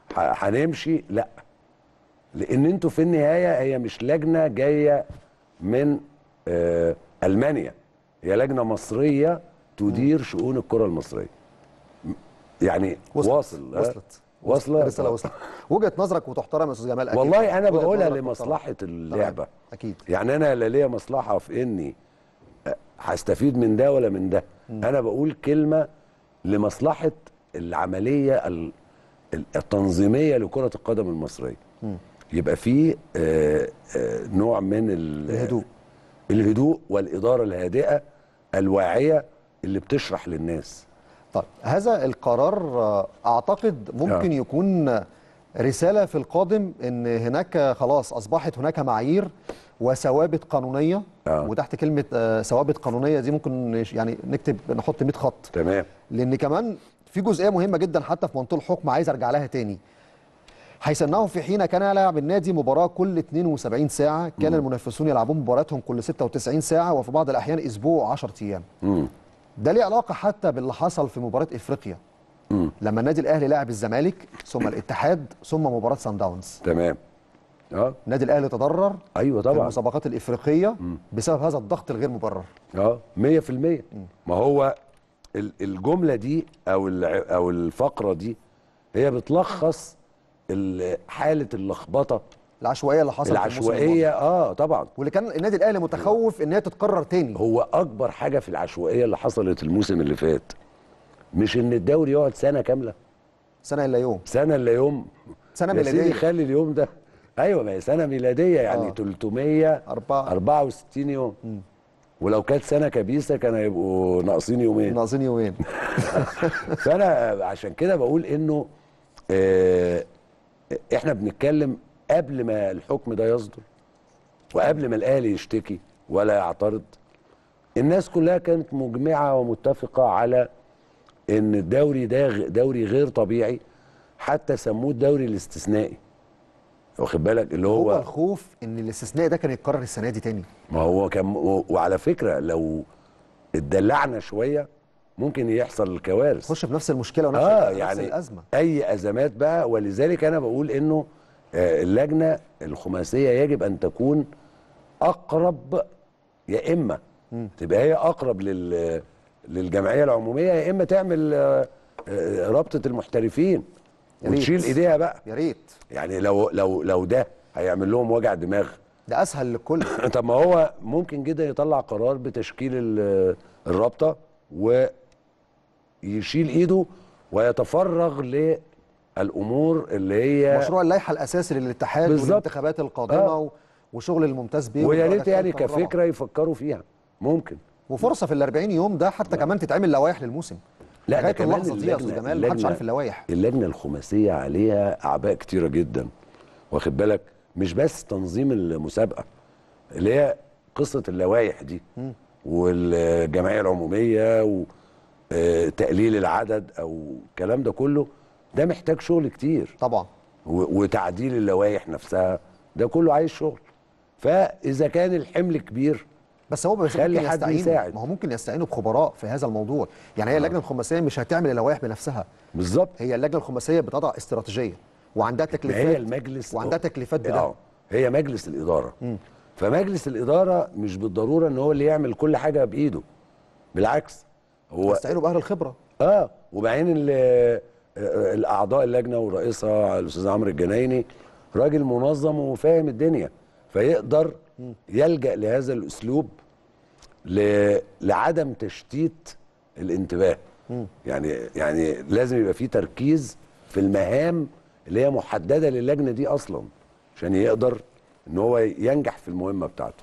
ح- هنمشي لا لان انتوا في النهايه هي مش لجنه جايه من آه المانيا هي لجنه مصريه تدير شؤون الكره المصريه م- يعني
وصلت.
واصل ها؟
وصلت
واصله
الرساله وصلت وجهه نظرك وتحترم يا استاذ جمال أكيد.
والله انا
وجهة
بقولها
نظرك محترمة.
لمصلحه اللعبه
تمام. اكيد
يعني انا لا ليا مصلحه في اني أ- هستفيد من ده ولا من ده انا بقول كلمه لمصلحه العمليه ال- ال- التنظيميه لكره القدم المصريه يبقى في آه، آه، نوع من ال-
الهدوء.
الهدوء والاداره الهادئه الواعيه اللي بتشرح للناس
طيب هذا القرار آه، اعتقد ممكن
آه.
يكون رساله في القادم ان هناك خلاص اصبحت هناك معايير وثوابت قانونيه
آه.
وتحت كلمه آه، ثوابت قانونيه دي ممكن نش- يعني نكتب نحط 100 خط
تمام
لان كمان في جزئيه مهمه جدا حتى في منطقه الحكم عايز ارجع لها تاني حيث انه في حين كان يلعب النادي مباراه كل 72 ساعه كان المنافسون يلعبون مباراتهم كل 96 ساعه وفي بعض الاحيان اسبوع 10 ايام
مم.
ده ليه علاقه حتى باللي حصل في مباراه افريقيا
مم.
لما النادي الاهلي لعب الزمالك ثم الاتحاد ثم مباراه سان داونز
تمام اه
النادي الاهلي تضرر
ايوه
في
طبعا
المسابقات الافريقيه بسبب هذا الضغط الغير مبرر
اه 100% ما هو ال- الجمله دي او الع- او الفقره دي هي بتلخص ال- حاله اللخبطه
العشوائيه اللي حصلت في الموسم الماضي.
العشوائيه اه طبعا
واللي كان النادي الاهلي متخوف ان هي تتكرر تاني
هو اكبر حاجه في العشوائيه اللي حصلت الموسم اللي فات مش ان الدوري يقعد سنه كامله
سنه الا يوم
سنه الا يوم
سنة
يا سيدي
ميلادية.
خلي اليوم ده ايوه ما هي سنه ميلاديه يعني
آه.
364 يوم ولو كانت سنه كبيسه كانوا يبقوا ناقصين يومين
ناقصين يومين
فانا عشان كده بقول انه آه، احنا بنتكلم قبل ما الحكم ده يصدر وقبل ما الاهلي يشتكي ولا يعترض الناس كلها كانت مجمعه ومتفقه على ان الدوري ده غ- دوري غير طبيعي حتى سموه الدوري الاستثنائي واخد بالك اللي
هو
هو
الخوف ان الاستثناء ده كان يتكرر السنه دي تاني
ما هو كان و- وعلى فكره لو اتدلعنا شويه ممكن يحصل الكوارث
تخش في نفس المشكله ونفس
اه
نفس
يعني
الازمه
اي ازمات بقى ولذلك انا بقول انه آه، اللجنه الخماسيه يجب ان تكون اقرب يا اما تبقى هي اقرب لل للجمعيه العموميه يا اما تعمل آه، آه، رابطه المحترفين
يا ريت.
وتشيل ايديها بقى
يا ريت
يعني لو لو لو ده هيعمل لهم وجع دماغ
ده اسهل للكل
طب ما هو ممكن جدا يطلع قرار بتشكيل ال- الرابطه ويشيل ايده ويتفرغ للامور اللي هي
مشروع اللائحه الاساسي للاتحاد
بالظبط.
والانتخابات القادمه
آه.
و... وشغل الممتاز بيه
ويا
والدرجة
ريت يعني
الثالثة والرابعة.
كفكره يفكروا فيها ممكن
وفرصه في ال 40 يوم ده حتى كمان تتعمل لوائح للموسم
لا ده
لغاية
كمان
اللحظه دي يا استاذ
اللجنة-
جمال محدش
اللجنة-
عارف اللوائح
اللجنه الخماسيه عليها اعباء كتيره جدا واخد بالك مش بس تنظيم المسابقه اللي هي قصه اللوائح دي والجمعيه العموميه وتقليل العدد او الكلام ده كله ده محتاج شغل كتير
طبعا
و- وتعديل اللوائح نفسها ده كله عايز شغل فاذا كان الحمل كبير
بس هو بس
خلي
ممكن
حد
يستعينوا
يساعد.
ما هو ممكن يستعينوا بخبراء في هذا الموضوع يعني هي اللجنه الخماسيه مش هتعمل اللوائح بنفسها
بالظبط
هي اللجنه الخماسيه بتضع استراتيجيه وعندها
ما
تكليفات
هي المجلس
وعندها تكليفات بده
اه هي مجلس الاداره فمجلس الاداره مش بالضروره ان هو اللي يعمل كل حاجه بايده بالعكس هو
يستعينوا باهل الخبره
اه وبعدين ال- آه، الاعضاء اللجنه ورئيسها الاستاذ عمرو الجنايني راجل منظم وفاهم الدنيا فيقدر يلجا لهذا الاسلوب ل- لعدم تشتيت الانتباه يعني يعني لازم يبقى في تركيز في المهام اللي هي محدده للجنه دي اصلا عشان يقدر ان هو ينجح في المهمه بتاعته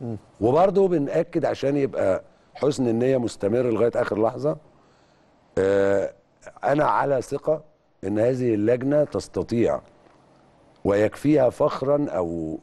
وبرضه بنأكد عشان يبقى حسن النية مستمر لغاية آخر لحظة آه، أنا على ثقة إن هذه اللجنة تستطيع ويكفيها فخرا أو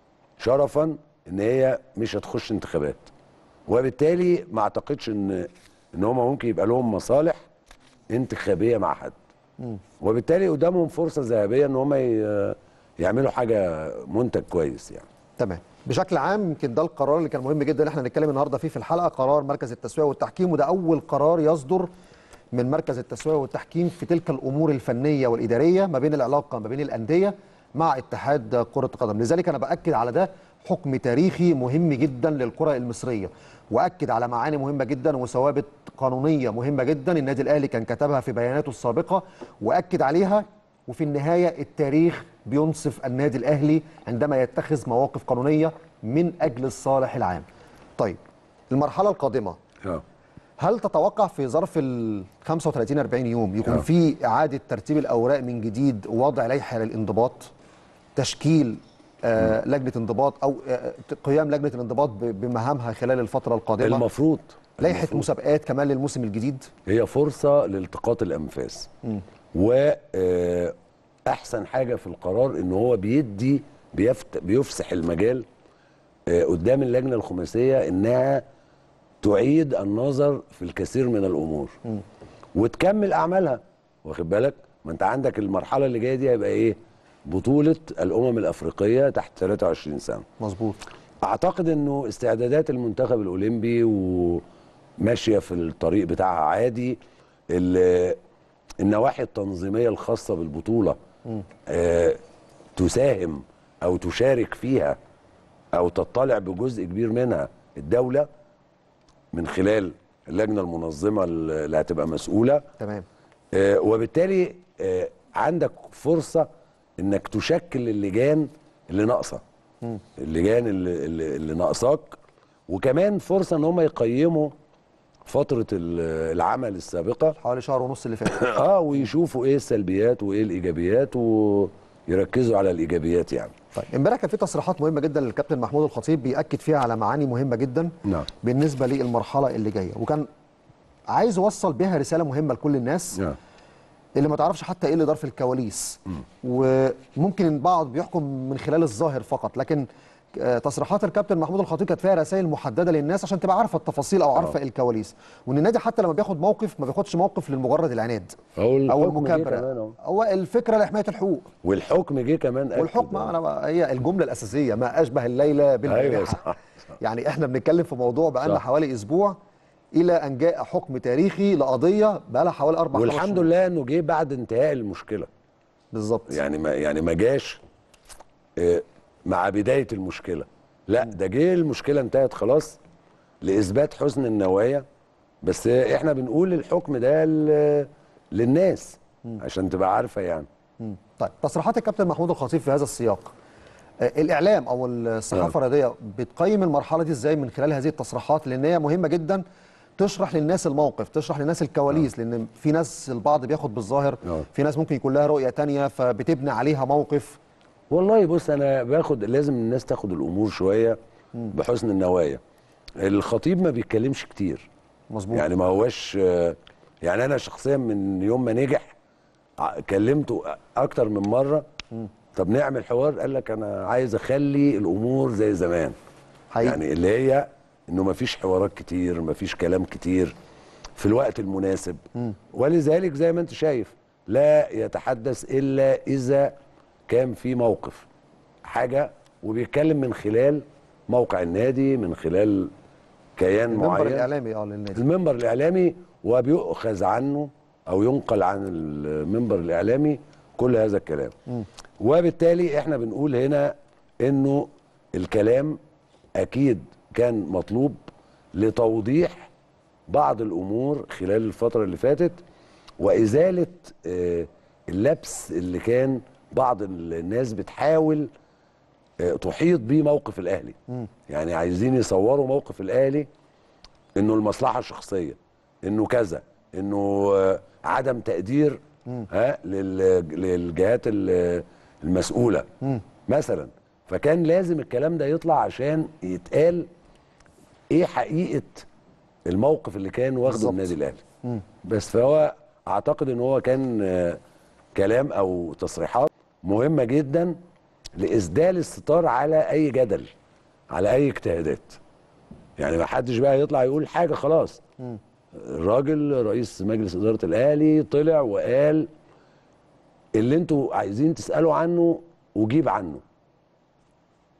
شرفا إن هي مش هتخش انتخابات وبالتالي ما أعتقدش إن إن هم ممكن يبقى لهم مصالح انتخابية مع حد وبالتالي قدامهم فرصة ذهبية إن هم ي- يعملوا حاجة منتج كويس يعني
تمام بشكل عام يمكن ده القرار اللي كان مهم جدا ان احنا نتكلم النهارده فيه في الحلقه قرار مركز التسويق والتحكيم وده اول قرار يصدر من مركز التسويه والتحكيم في تلك الامور الفنيه والاداريه ما بين العلاقه ما بين الانديه مع اتحاد كره القدم لذلك انا باكد على ده حكم تاريخي مهم جدا للكره المصريه واكد على معاني مهمه جدا وثوابت قانونيه مهمه جدا النادي الاهلي كان كتبها في بياناته السابقه واكد عليها وفي النهايه التاريخ بينصف النادي الاهلي عندما يتخذ مواقف قانونيه من اجل الصالح العام. طيب المرحله القادمه
اه
هل تتوقع في ظرف ال 35 40 يوم يكون
آه.
في اعاده ترتيب الاوراق من جديد ووضع لائحه للانضباط تشكيل آه لجنه انضباط او آه قيام لجنه الانضباط ب- بمهامها خلال الفتره القادمه
المفروض
لائحه
المفروض.
مسابقات كمان للموسم الجديد
هي فرصه لالتقاط الانفاس واحسن حاجه في القرار ان هو بيدي بيفت بيفسح المجال آه، قدام اللجنه الخماسيه انها تعيد النظر في الكثير من الامور وتكمل اعمالها واخد بالك ما انت عندك المرحله اللي جايه دي هيبقى ايه بطوله الامم الافريقيه تحت 23 سنه
مظبوط
اعتقد انه استعدادات المنتخب الاولمبي وماشيه في الطريق بتاعها عادي ال- النواحي التنظيميه الخاصه بالبطوله آه تساهم او تشارك فيها او تطلع بجزء كبير منها الدوله من خلال اللجنه المنظمه اللي هتبقى مسؤوله
تمام
آه، وبالتالي آه، عندك فرصه انك تشكل اللجان اللي ناقصه اللجان اللي, اللي, اللي ناقصاك وكمان فرصه ان هم يقيموا فتره ال- العمل السابقه
حوالي شهر ونص اللي فات
اه ويشوفوا ايه السلبيات وايه الايجابيات ويركزوا على الايجابيات يعني
طيب امبارح كان في تصريحات مهمه جدا للكابتن محمود الخطيب بياكد فيها على معاني مهمه جدا
نعم.
بالنسبه للمرحله اللي جايه وكان عايز يوصل بها رساله مهمه لكل الناس
نعم
اللي ما تعرفش حتى ايه اللي دار في الكواليس وممكن البعض بيحكم من خلال الظاهر فقط لكن آه، تصريحات الكابتن محمود الخطيب كانت فيها رسائل محدده للناس عشان تبقى عارفه التفاصيل او عارفه الكواليس وان النادي حتى لما بياخد موقف ما بياخدش موقف لمجرد العناد
أو
او
الحكم جه كمان
المكابره
أهو.
هو الفكره لحمايه الحقوق
والحكم جه كمان أكد.
والحكم انا بقى هي الجمله الاساسيه ما اشبه الليله بالبارحه
أيوة صح،
يعني احنا بنتكلم في موضوع بقى لنا
صح.
حوالي اسبوع الى ان جاء حكم تاريخي لقضيه بقى لها حوالي اربع خمس
والحمد
شهور.
لله انه جه بعد انتهاء المشكله
بالظبط
يعني ما يعني ما جاش آه، مع بدايه المشكله لا ده جه المشكله انتهت خلاص لاثبات حسن النوايا بس آه، احنا بنقول الحكم ده ل- للناس عشان تبقى عارفه يعني
مم. طيب تصريحات الكابتن محمود الخطيب في هذا السياق آه، الاعلام او الصحافه الرياضيه بتقيم المرحله دي ازاي من خلال هذه التصريحات لان هي مهمه جدا تشرح للناس الموقف تشرح للناس الكواليس لان في ناس البعض بياخد بالظاهر
آه.
في ناس ممكن يكون لها رؤيه تانية فبتبني عليها موقف
والله بص انا باخد لازم الناس تاخد الامور شويه بحسن النوايا الخطيب ما بيتكلمش كتير
مظبوط
يعني ما هوش آه، يعني انا شخصيا من يوم ما نجح ع- كلمته اكتر من مره طب نعمل حوار قال لك انا عايز اخلي الامور زي زمان
حقيقي.
يعني اللي هي انه ما فيش حوارات كتير ما فيش كلام كتير في الوقت المناسب ولذلك زي ما انت شايف لا يتحدث الا اذا كان في موقف حاجه وبيتكلم من خلال موقع النادي من خلال كيان
المنبر
معين
الاعلامي اه للنادي
المنبر الاعلامي وبيؤخذ عنه او ينقل عن المنبر الاعلامي كل هذا الكلام وبالتالي احنا بنقول هنا انه الكلام اكيد كان مطلوب لتوضيح بعض الامور خلال الفتره اللي فاتت وازاله آه، اللبس اللي كان بعض الناس بتحاول آه، تحيط بيه موقف الاهلي يعني عايزين يصوروا موقف الاهلي انه المصلحه الشخصيه انه كذا انه آه، عدم تقدير ها لل- للجهات ال- المسؤوله مثلا فكان لازم الكلام ده يطلع عشان يتقال ايه حقيقه الموقف اللي كان واخده
بالظبط.
النادي الاهلي بس فهو اعتقد ان هو كان آه، كلام او تصريحات مهمه جدا لاسدال الستار على اي جدل على اي اجتهادات يعني ما حدش بقى يطلع يقول حاجه خلاص الراجل رئيس مجلس اداره الاهلي طلع وقال اللي انتوا عايزين تسالوا عنه وجيب عنه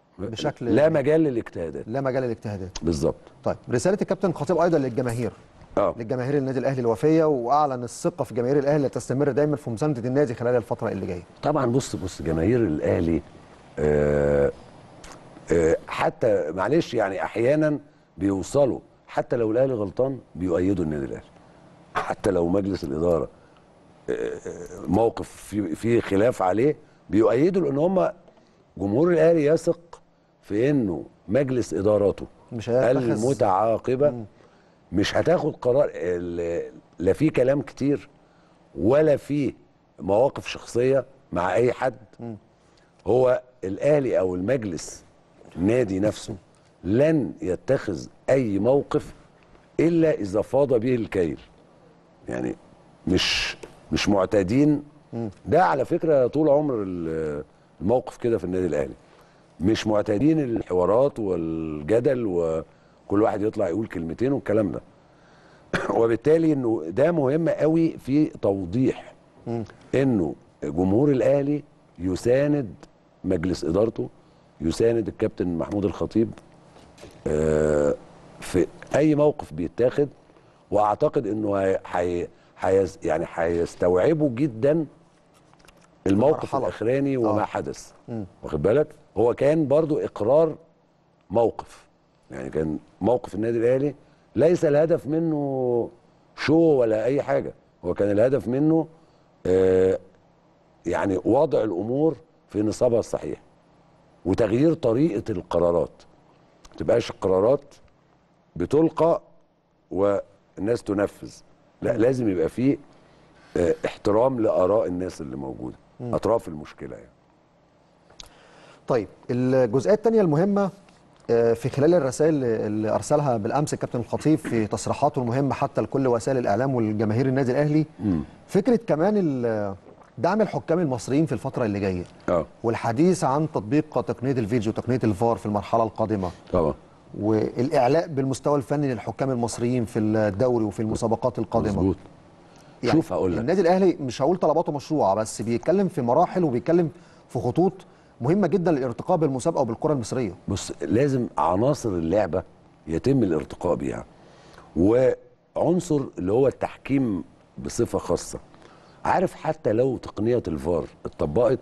بشكل
لا مجال للاجتهادات
لا مجال للاجتهادات
بالظبط
طيب رساله الكابتن خطيب ايضا للجماهير أوه. لجماهير النادي الاهلي الوفيه واعلن الثقه في جماهير الاهلي تستمر دايما في مسانده النادي خلال الفتره اللي جايه
طبعا بص بص جماهير الاهلي آه آه حتى معلش يعني احيانا بيوصلوا حتى لو الاهلي غلطان بيؤيدوا النادي الاهلي حتى لو مجلس الاداره موقف في في خلاف عليه بيؤيدوا لان هم جمهور الاهلي يثق في انه مجلس ادارته
مش
المتعاقبه م. مش هتاخد قرار لا في كلام كتير ولا في مواقف شخصيه مع اي حد م. هو الاهلي او المجلس النادي نفسه لن يتخذ اي موقف الا اذا فاض به الكيل يعني مش مش معتادين ده على فكره طول عمر الموقف كده في النادي الاهلي مش معتادين الحوارات والجدل وكل واحد يطلع يقول كلمتين والكلام ده وبالتالي انه ده مهم قوي في توضيح انه جمهور الاهلي يساند مجلس ادارته يساند الكابتن محمود الخطيب في اي موقف بيتاخد واعتقد انه هي حيز يعني هيستوعبوا جدا الموقف الاخراني وما أوه. حدث واخد بالك هو كان برضو اقرار موقف يعني كان موقف النادي الاهلي ليس الهدف منه شو ولا اي حاجه هو كان الهدف منه آه يعني وضع الامور في نصابها الصحيح وتغيير طريقه القرارات ما تبقاش القرارات بتلقى والناس تنفذ لا لازم يبقى فيه اه احترام لاراء الناس اللي موجوده م. اطراف المشكله يعني
طيب الجزئيه الثانيه المهمه اه في خلال الرسائل اللي ارسلها بالامس الكابتن الخطيب في تصريحاته المهمه حتى لكل وسائل الاعلام والجماهير النادي الاهلي م. فكره كمان دعم الحكام المصريين في الفتره اللي جايه
اه
والحديث عن تطبيق تقنيه الفيديو تقنيه الفار في المرحله القادمه
طبعا
والاعلاء بالمستوى الفني للحكام المصريين في الدوري وفي المسابقات القادمه
مظبوط
يعني
شوف هقول لك
النادي الاهلي مش هقول طلباته مشروعه بس بيتكلم في مراحل وبيتكلم في خطوط مهمه جدا للارتقاء بالمسابقه وبالكره المصريه
بص لازم عناصر اللعبه يتم الارتقاء بيها وعنصر اللي هو التحكيم بصفه خاصه عارف حتى لو تقنيه الفار اتطبقت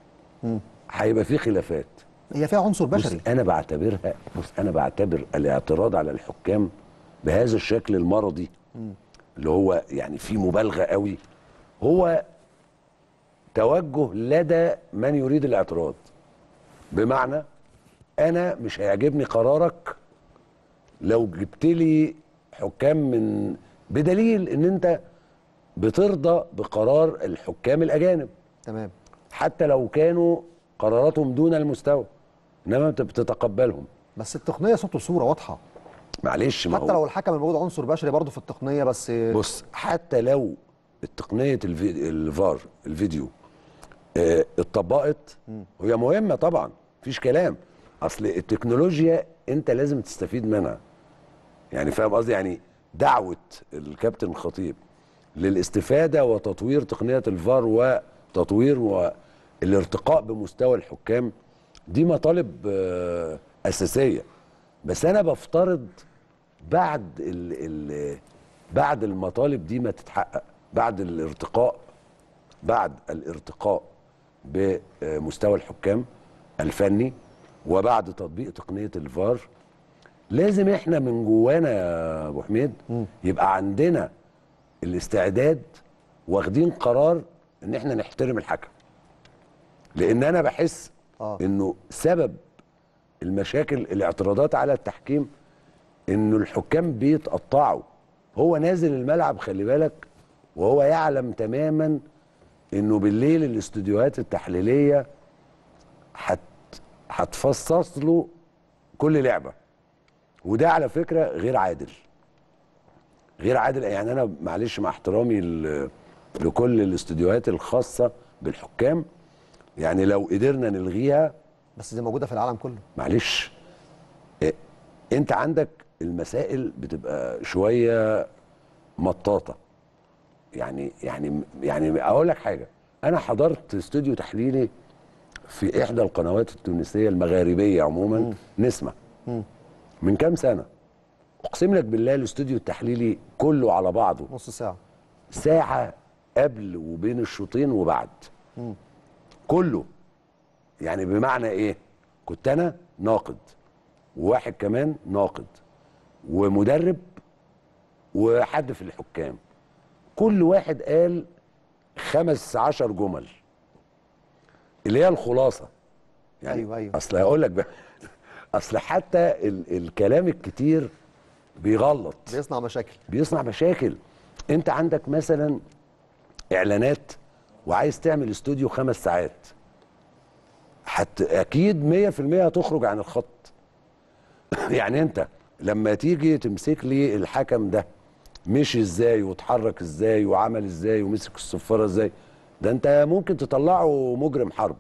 هيبقى في خلافات
هي فيها عنصر بشري
بص انا بعتبرها بص انا بعتبر الاعتراض على الحكام بهذا الشكل المرضي م. اللي هو يعني فيه مبالغه قوي هو توجه لدى من يريد الاعتراض بمعنى انا مش هيعجبني قرارك لو جبت لي حكام من بدليل ان انت بترضى بقرار الحكام الاجانب
تمام
حتى لو كانوا قراراتهم دون المستوى انما انت بتتقبلهم
بس التقنيه صوت وصوره واضحه
معلش ما
حتى لو الحكم الموجود عنصر بشري برضه في التقنيه بس
بص حتى لو التقنيه الفي... الفار الفيديو اه اتطبقت وهي مهمه طبعا مفيش كلام اصل التكنولوجيا انت لازم تستفيد منها يعني فاهم قصدي يعني دعوه الكابتن الخطيب للاستفاده وتطوير تقنيه الفار وتطوير والارتقاء بمستوى الحكام دي مطالب اه اساسيه بس انا بفترض بعد ال ال بعد المطالب دي ما تتحقق بعد الارتقاء بعد الارتقاء بمستوى الحكام الفني وبعد تطبيق تقنيه الفار لازم احنا من جوانا يا ابو حميد يبقى عندنا الاستعداد واخدين قرار ان احنا نحترم الحكم لان انا بحس
آه.
انه سبب المشاكل الاعتراضات على التحكيم انه الحكام بيتقطعوا هو نازل الملعب خلي بالك وهو يعلم تماما انه بالليل الاستوديوهات التحليليه هت هتفصص له كل لعبه وده على فكره غير عادل غير عادل يعني انا معلش مع احترامي لكل الاستوديوهات الخاصه بالحكام يعني لو قدرنا نلغيها
بس دي موجوده في العالم كله
معلش إيه انت عندك المسائل بتبقى شويه مطاطه يعني يعني يعني اقول لك حاجه انا حضرت استوديو تحليلي في احدى القنوات التونسيه المغاربيه عموما
مم.
نسمه
مم.
من كام سنه اقسم لك بالله الاستوديو التحليلي كله على بعضه
نص ساعه
ساعه قبل وبين الشوطين وبعد كله يعني بمعنى ايه كنت انا ناقد وواحد كمان ناقد ومدرب وحد في الحكام كل واحد قال خمس عشر جمل اللي هي الخلاصه يعني
أيوة، أيوة.
اصل هقول لك بقى اصل حتى ال الكلام الكتير بيغلط
بيصنع مشاكل
بيصنع مشاكل انت عندك مثلا اعلانات وعايز تعمل استوديو خمس ساعات حتى اكيد 100% هتخرج عن الخط يعني انت لما تيجي تمسك لي الحكم ده مشي ازاي واتحرك ازاي وعمل ازاي ومسك الصفاره ازاي ده انت ممكن تطلعه مجرم حرب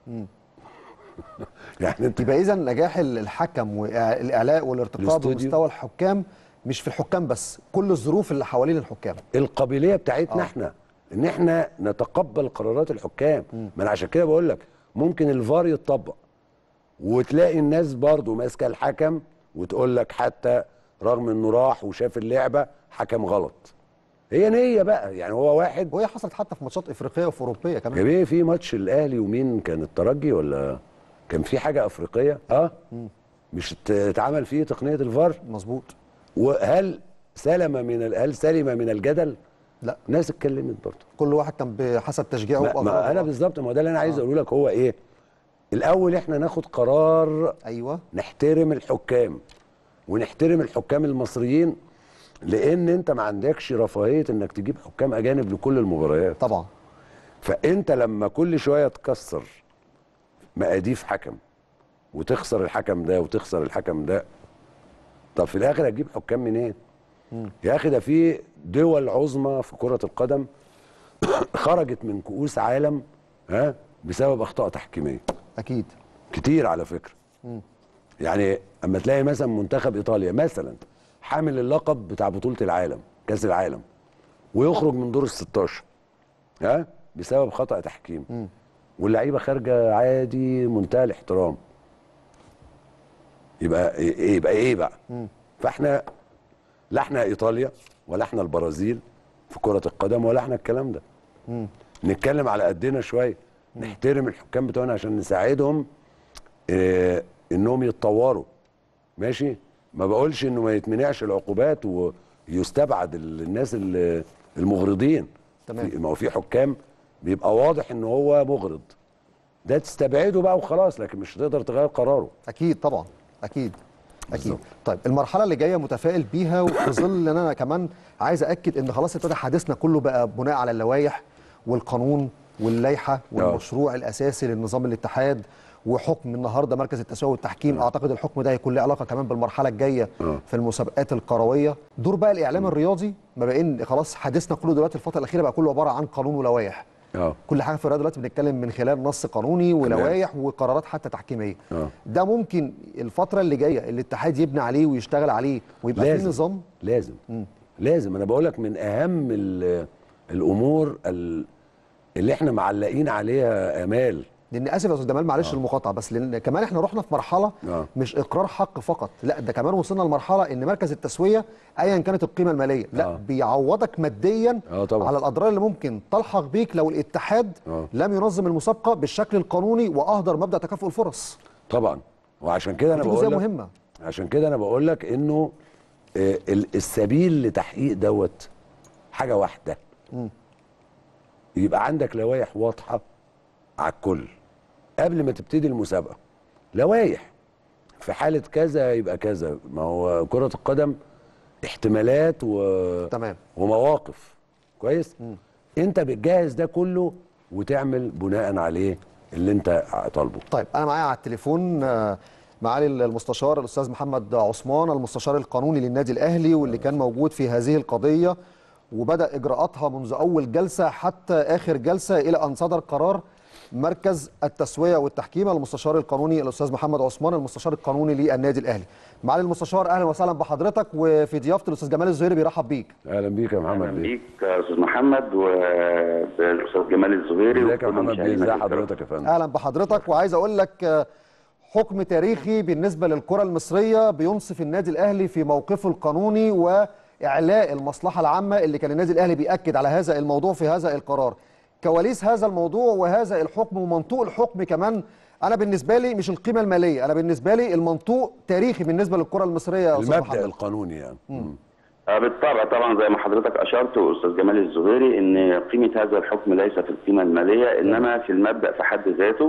يعني انت
يبقى اذا نجاح الحكم والاعلاء والارتقاء
الاستوديو.
بمستوى الحكام مش في الحكام بس كل الظروف اللي حوالين الحكام
القابليه بتاعتنا
آه.
احنا ان احنا نتقبل قرارات الحكام ما انا عشان كده بقول لك ممكن الفار يتطبق وتلاقي الناس برضو ماسكه الحكم وتقول لك حتى رغم انه راح وشاف اللعبه حكم غلط هي نيه بقى يعني هو واحد
وهي حصلت حتى في ماتشات افريقيه وفي اوروبيه كمان
جميل في ماتش الاهلي ومين كان الترجي ولا كان في حاجه افريقيه اه مش ات- اتعمل فيه تقنيه الفار
مظبوط
وهل سلم من ال- هل سلم من الجدل
لا
ناس اتكلمت برضه
كل واحد كان بحسب تشجيعه
ما, ما
وأغراضه.
انا بالظبط ما هو ده اللي انا عايز اقوله لك هو ايه الاول احنا ناخد قرار
ايوه
نحترم الحكام ونحترم الحكام المصريين لان انت ما عندكش رفاهيه انك تجيب حكام اجانب لكل المباريات
طبعا
فانت لما كل شويه تكسر مقاديف حكم وتخسر الحكم ده وتخسر الحكم ده طب في الاخر هتجيب حكام منين يا اخي ده في دول عظمى في كره القدم خرجت من كؤوس عالم ها بسبب اخطاء تحكيميه
اكيد
كتير على فكره يعني اما تلاقي مثلا منتخب ايطاليا مثلا حامل اللقب بتاع بطوله العالم كاس العالم ويخرج من دور ال 16 ها بسبب خطا تحكيم واللعيبه خارجه عادي منتهى الاحترام يبقى ايه يبقى ايه بقى فاحنا لا احنا ايطاليا ولا احنا البرازيل في كره القدم ولا احنا الكلام ده نتكلم على قدنا شويه نحترم الحكام بتوعنا عشان نساعدهم اه انهم يتطوروا ماشي ما بقولش انه ما يتمنعش العقوبات ويستبعد ال- الناس ال- المغرضين
تمام.
في- ما هو في حكام بيبقى واضح ان هو مغرض ده تستبعده بقى وخلاص لكن مش هتقدر تغير قراره
اكيد طبعا اكيد اكيد
بالظبط.
طيب المرحله اللي جايه متفائل بيها وفي ظل ان انا كمان عايز اكد ان خلاص ابتدى حديثنا كله بقى بناء على اللوائح والقانون واللائحه والمشروع الاساسي للنظام الاتحاد وحكم النهارده مركز التسويق والتحكيم اعتقد الحكم ده هيكون له علاقه كمان بالمرحله الجايه
آه.
في المسابقات القرويه دور بقى الاعلام الرياضي ما بقى ان خلاص حديثنا كله دلوقتي الفتره الاخيره بقى كله عباره عن قانون ولوائح
اه
كل حاجه في الرياضه دلوقتي بنتكلم من خلال نص قانوني ولوائح وقرارات حتى تحكيميه
آه.
ده ممكن الفتره اللي جايه الاتحاد يبني عليه ويشتغل عليه ويبقى في
لازم
نظام
لازم لازم انا بقول لك من اهم ال- الامور ال- اللي احنا معلقين عليها امال
لان اسف يا استاذ جمال معلش المقاطعه بس لان كمان احنا رحنا في مرحله
آه.
مش اقرار حق فقط لا ده كمان وصلنا لمرحله ان مركز التسويه ايا كانت القيمه الماليه لا
آه.
بيعوضك ماديا
آه طبعا.
على الاضرار اللي ممكن تلحق بيك لو الاتحاد
آه.
لم ينظم المسابقه بالشكل القانوني واهدر مبدا تكافؤ الفرص
طبعا وعشان كده انا
دي
بقول
جزئيه
لك
مهمه
عشان كده انا بقول لك انه آه، ال- السبيل لتحقيق دوت حاجه واحده يبقى عندك لوائح واضحه على الكل قبل ما تبتدي المسابقه لوائح في حاله كذا يبقى كذا ما هو كره القدم احتمالات و...
تمام
ومواقف كويس انت بتجهز ده كله وتعمل بناء عليه اللي انت طالبه
طيب انا معايا على التليفون آه، معالي المستشار الاستاذ محمد عثمان المستشار القانوني للنادي الاهلي واللي كان موجود في هذه القضيه وبدا اجراءاتها منذ اول جلسه حتى اخر جلسه الى ان صدر قرار مركز التسويه والتحكيم المستشار القانوني الاستاذ محمد عثمان المستشار القانوني للنادي الاهلي معالي المستشار اهلا وسهلا بحضرتك وفي ضيافه الاستاذ جمال الزهيري بيرحب بيك
اهلا بيك يا محمد
اهلا
بيه
بيك يا استاذ محمد والاستاذ جمال الزهيري
ازيك يا
وكل
محمد بيه
مشاهدينا
ازي
الكرام.
حضرتك يا فندم
اهلا بحضرتك وعايز اقول لك آه، حكم تاريخي بالنسبه للكره المصريه بينصف النادي الاهلي في موقفه القانوني واعلاء المصلحه العامه اللي كان النادي الاهلي بياكد على هذا الموضوع في هذا القرار كواليس هذا الموضوع وهذا الحكم ومنطوق الحكم كمان انا بالنسبه لي مش القيمه الماليه انا بالنسبه لي المنطوق تاريخي بالنسبه للكره المصريه يا استاذ
المبدا
محمد
القانوني يعني مم.
آه، بالطبع طبعا زي ما حضرتك اشرت واستاذ جمال الزهيري ان قيمه هذا الحكم ليس في القيمه الماليه انما في المبدا في حد ذاته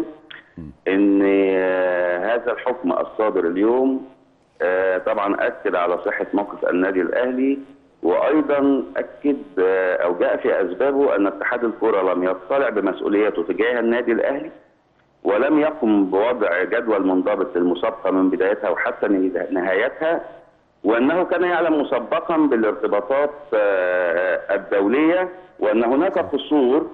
ان آه، هذا الحكم الصادر اليوم آه، طبعا اكد على صحه موقف النادي الاهلي وايضا اكد آه، او جاء في اسبابه ان اتحاد الكره لم يطلع بمسؤوليته تجاه النادي الاهلي ولم يقم بوضع جدول منضبط للمسابقه من بدايتها وحتى نهايتها وانه كان يعلم مسبقا بالارتباطات آه، الدوليه وان هناك قصور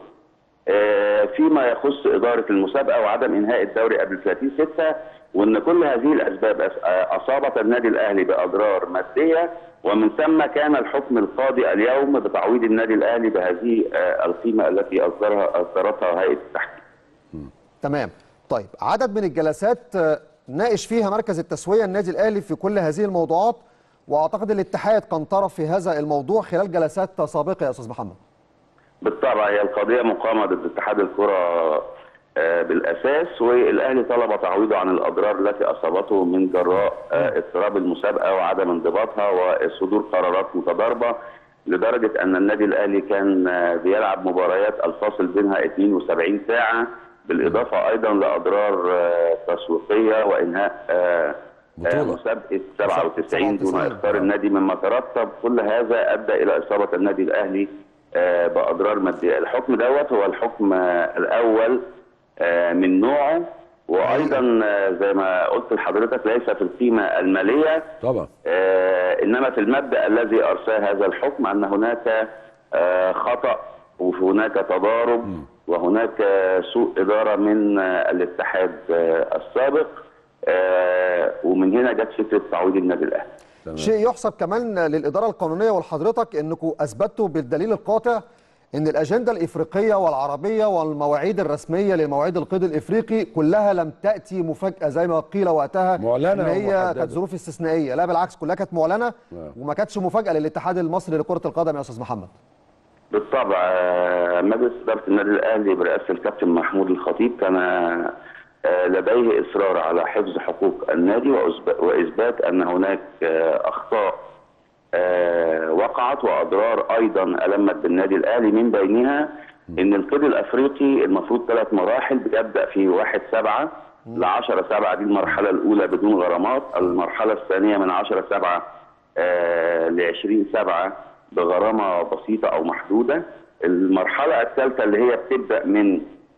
آه، فيما يخص اداره المسابقه وعدم انهاء الدوري قبل 30 6 وان كل هذه الاسباب أس- آه، اصابت النادي الاهلي باضرار ماديه ومن ثم كان الحكم القاضي اليوم بتعويض النادي الاهلي بهذه آه، القيمه التي اصدرها اصدرتها هيئه التحكيم.
تمام طيب عدد من الجلسات آه، ناقش فيها مركز التسويه النادي الاهلي في كل هذه الموضوعات واعتقد الاتحاد كان طرف في هذا الموضوع خلال جلسات سابقه يا استاذ محمد
بالطبع هي القضيه مقامه ضد اتحاد الكره آه، بالاساس والاهلي طلب تعويضه عن الاضرار التي اصابته من جراء آه، اضطراب المسابقه وعدم انضباطها وصدور قرارات متضاربه لدرجه ان النادي الاهلي كان آه، بيلعب مباريات الفاصل بينها 72 ساعه بالاضافه ايضا لاضرار آه، تسويقيه وانهاء آه، آه،
بطولة.
مسابقه 97 دون
97.
اخطار النادي مما ترتب كل هذا ادى الى اصابه النادي الاهلي آه، باضرار ماديه الحكم دوت هو الحكم آه، الاول آه، من نوعه وايضا آه، زي ما قلت لحضرتك ليس في القيمه الماليه
طبعا
آه، انما في المبدا الذي ارساه هذا الحكم ان هناك آه، خطا وهناك تضارب وهناك آه، سوء اداره من آه، الاتحاد آه، السابق آه، ومن هنا جت فكره تعويض النادي الاهلي
شيء يحسب كمان للاداره القانونيه ولحضرتك انكم اثبتوا بالدليل القاطع ان الاجنده الافريقيه والعربيه والمواعيد الرسميه لمواعيد القيد الافريقي كلها لم تاتي مفاجاه زي ما قيل وقتها
معلنة
ان هي
ومحددة.
كانت ظروف استثنائيه لا بالعكس كلها كانت معلنه وما كانتش مفاجاه للاتحاد المصري لكره القدم يا استاذ محمد
بالطبع آه، مجلس اداره النادي الاهلي برئاسه الكابتن محمود الخطيب كان آه، لديه اصرار على حفظ حقوق النادي وأثب- واثبات ان هناك آه، اخطاء آه، وقعت واضرار ايضا المت بالنادي الاهلي من بينها ان القيد الافريقي المفروض ثلاث مراحل بيبدا في 1 7 ل 10 7 دي المرحله الاولى بدون غرامات المرحله الثانيه من 10 7 ل 20 7 بغرامه بسيطه او محدوده المرحله الثالثه اللي هي بتبدا من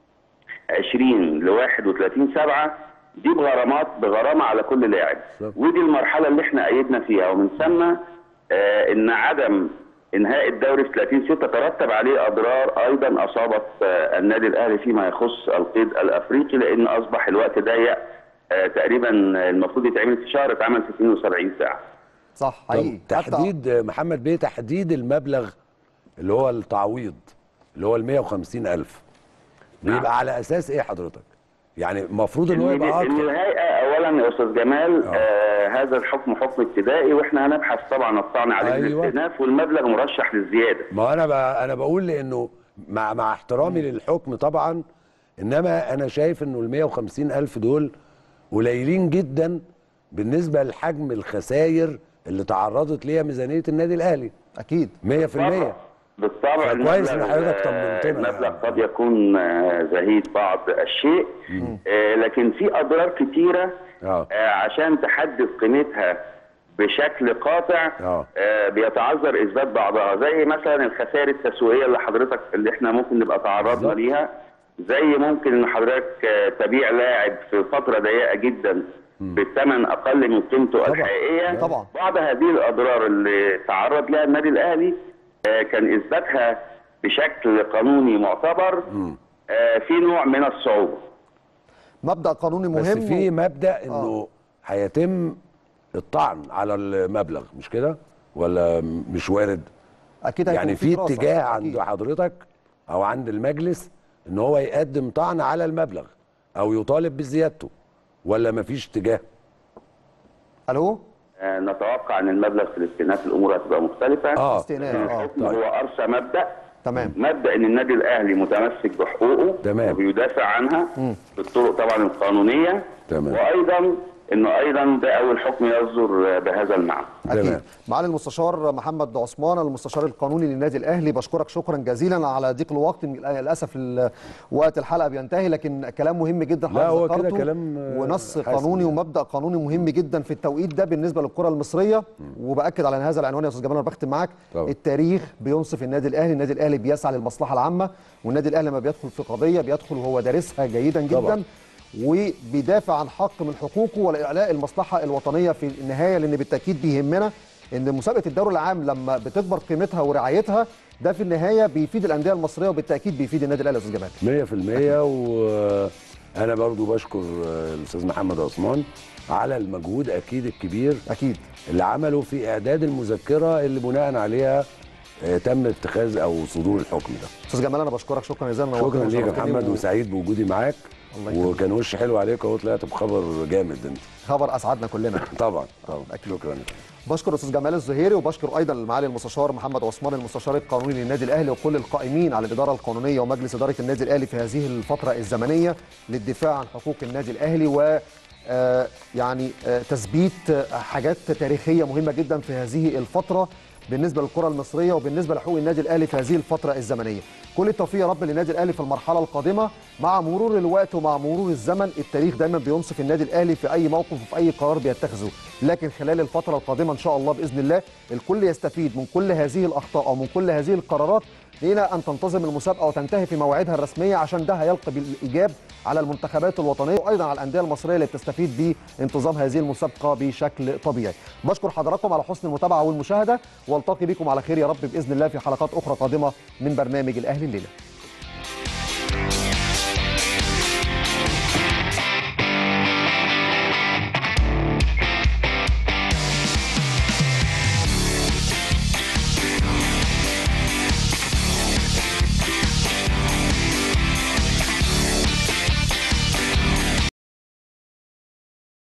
20 ل 31 7 دي بغرامات بغرامه على كل لاعب
بالظبط.
ودي المرحله اللي احنا ايدنا فيها ومن ثم آه ان عدم انهاء الدوري في 30 6 ترتب عليه اضرار ايضا اصابت آه النادي الاهلي فيما يخص القيد الافريقي لان اصبح الوقت ضيق آه تقريبا المفروض يتعمل في شهر اتعمل في 72 ساعه
صح
طب
حقيقي حتى-
تحديد محمد بيه تحديد المبلغ اللي هو التعويض اللي هو ال 150 ألف
نعم.
بيبقى على أساس إيه حضرتك؟ يعني المفروض إن هو
إن-
يبقى
إن
أكتر
الهيئه اولا يا استاذ جمال
آه.
آه هذا الحكم حكم ابتدائي واحنا هنبحث طبعا الطعن عليه
أيوة.
بالاستئناف والمبلغ مرشح للزياده
ما أنا بقى أنا بقول لأنه مع مع احترامي للحكم طبعا إنما أنا شايف إنه ال 150 ألف دول قليلين جدا بالنسبة لحجم الخسائر اللي تعرضت ليها ميزانية النادي الأهلي
اكيد
100%
بالطبع بالطبع
فكويس إن
المبلغ،
حضرتك
آه،
طمنتنا
المبلغ
يعني.
قد يكون آه، زهيد بعض الشيء آه، لكن في اضرار كتيره
آه.
آه، عشان تحدد قيمتها بشكل قاطع
آه.
آه، بيتعذر اثبات بعضها زي مثلا الخسائر التسويقيه اللي حضرتك اللي احنا ممكن نبقى تعرضنا
بالظبط.
ليها زي ممكن ان حضرتك آه، تبيع لاعب في فتره ضيقه جدا بثمن اقل من قيمته
طبعا.
الحقيقيه
طبعا.
بعض هذه الاضرار اللي تعرض لها النادي الاهلي آه، كان اثباتها بشكل قانوني معتبر آه، في نوع من الصعوبه
مبدا قانوني مهم
بس في مبدا انه هيتم الطعن على المبلغ مش كده ولا م- مش وارد
اكيد هيكون
يعني في
دراسة.
اتجاه عند
أكيد.
حضرتك او عند المجلس ان هو يقدم طعن على المبلغ او يطالب بزيادته ولا مفيش اتجاه
الو
آه، نتوقع ان المبلغ في الاستئناف الامور هتبقى مختلفه
اه
استئناف اه
الحكم هو ارسى مبدا
تمام
مبدا ان النادي الاهلي متمسك بحقوقه
تمام.
وبيدافع عنها بالطرق طبعا القانونيه
تمام.
وايضا انه ايضا ده اول حكم يصدر بهذا المعنى
اكيد
تمام.
معالي المستشار محمد عثمان المستشار القانوني للنادي الاهلي بشكرك شكرا جزيلا على ضيق الوقت للاسف ال- وقت الحلقه بينتهي لكن كلام مهم جدا
لا، هو كده
ذكرته،
كلام، آه،
ونص
حاسم
قانوني
يعني.
ومبدا قانوني مهم جدا في التوقيت ده بالنسبه للكره المصريه وباكد على هذا العنوان يا استاذ جمال انا بختم معاك
طبعا.
التاريخ بينصف النادي الاهلي النادي الاهلي بيسعى للمصلحه العامه والنادي الاهلي لما بيدخل في قضيه بيدخل وهو دارسها جيدا جدا
طبعا.
وبيدافع عن حق من حقوقه ولاعلاء المصلحه الوطنيه في النهايه لان بالتاكيد بيهمنا ان مسابقه الدوري العام لما بتكبر قيمتها ورعايتها ده في النهايه بيفيد الانديه المصريه وبالتاكيد بيفيد النادي الاهلي يا استاذ جمال
100% وانا برضو بشكر آه، الاستاذ محمد عثمان على المجهود اكيد الكبير
اكيد
اللي عمله في اعداد المذكره اللي بناء عليها آه، تم اتخاذ او صدور الحكم ده
استاذ جمال انا بشكرك شكرا جزيلا
شكرا
نورتني
ليك يا
وشرفتني
محمد
و-
وسعيد بوجودي معاك
الله يكرمك.
وكان وش حلو عليك اهو طلعت بخبر جامد انت
خبر اسعدنا كلنا
طبعا طبعا
أكيد.
شكرا
بشكر الاستاذ جمال الزهيري وبشكر ايضا معالي المستشار محمد عثمان المستشار القانوني للنادي الاهلي وكل القائمين على الاداره القانونيه ومجلس اداره النادي الاهلي في هذه الفتره الزمنيه للدفاع عن حقوق النادي الاهلي و آه، يعني آه، تثبيت آه، حاجات تاريخيه مهمه جدا في هذه الفتره بالنسبه للكره المصريه وبالنسبه لحقوق النادي الاهلي في هذه الفتره الزمنيه. كل التوفيق يا رب للنادي الاهلي في المرحله القادمه مع مرور الوقت ومع مرور الزمن التاريخ دايما بينصف النادي الاهلي في اي موقف وفي اي قرار بيتخذه، لكن خلال الفتره القادمه ان شاء الله باذن الله الكل يستفيد من كل هذه الاخطاء او من كل هذه القرارات الى ان تنتظم المسابقه وتنتهي في موعدها الرسميه عشان ده هيلقي بالايجاب على المنتخبات الوطنيه وايضا على الانديه المصريه اللي بتستفيد بانتظام هذه المسابقه بشكل طبيعي. بشكر حضراتكم على حسن المتابعه والمشاهده والتقي بكم على خير يا رب باذن الله في حلقات اخرى قادمه من برنامج الاهلي الليله.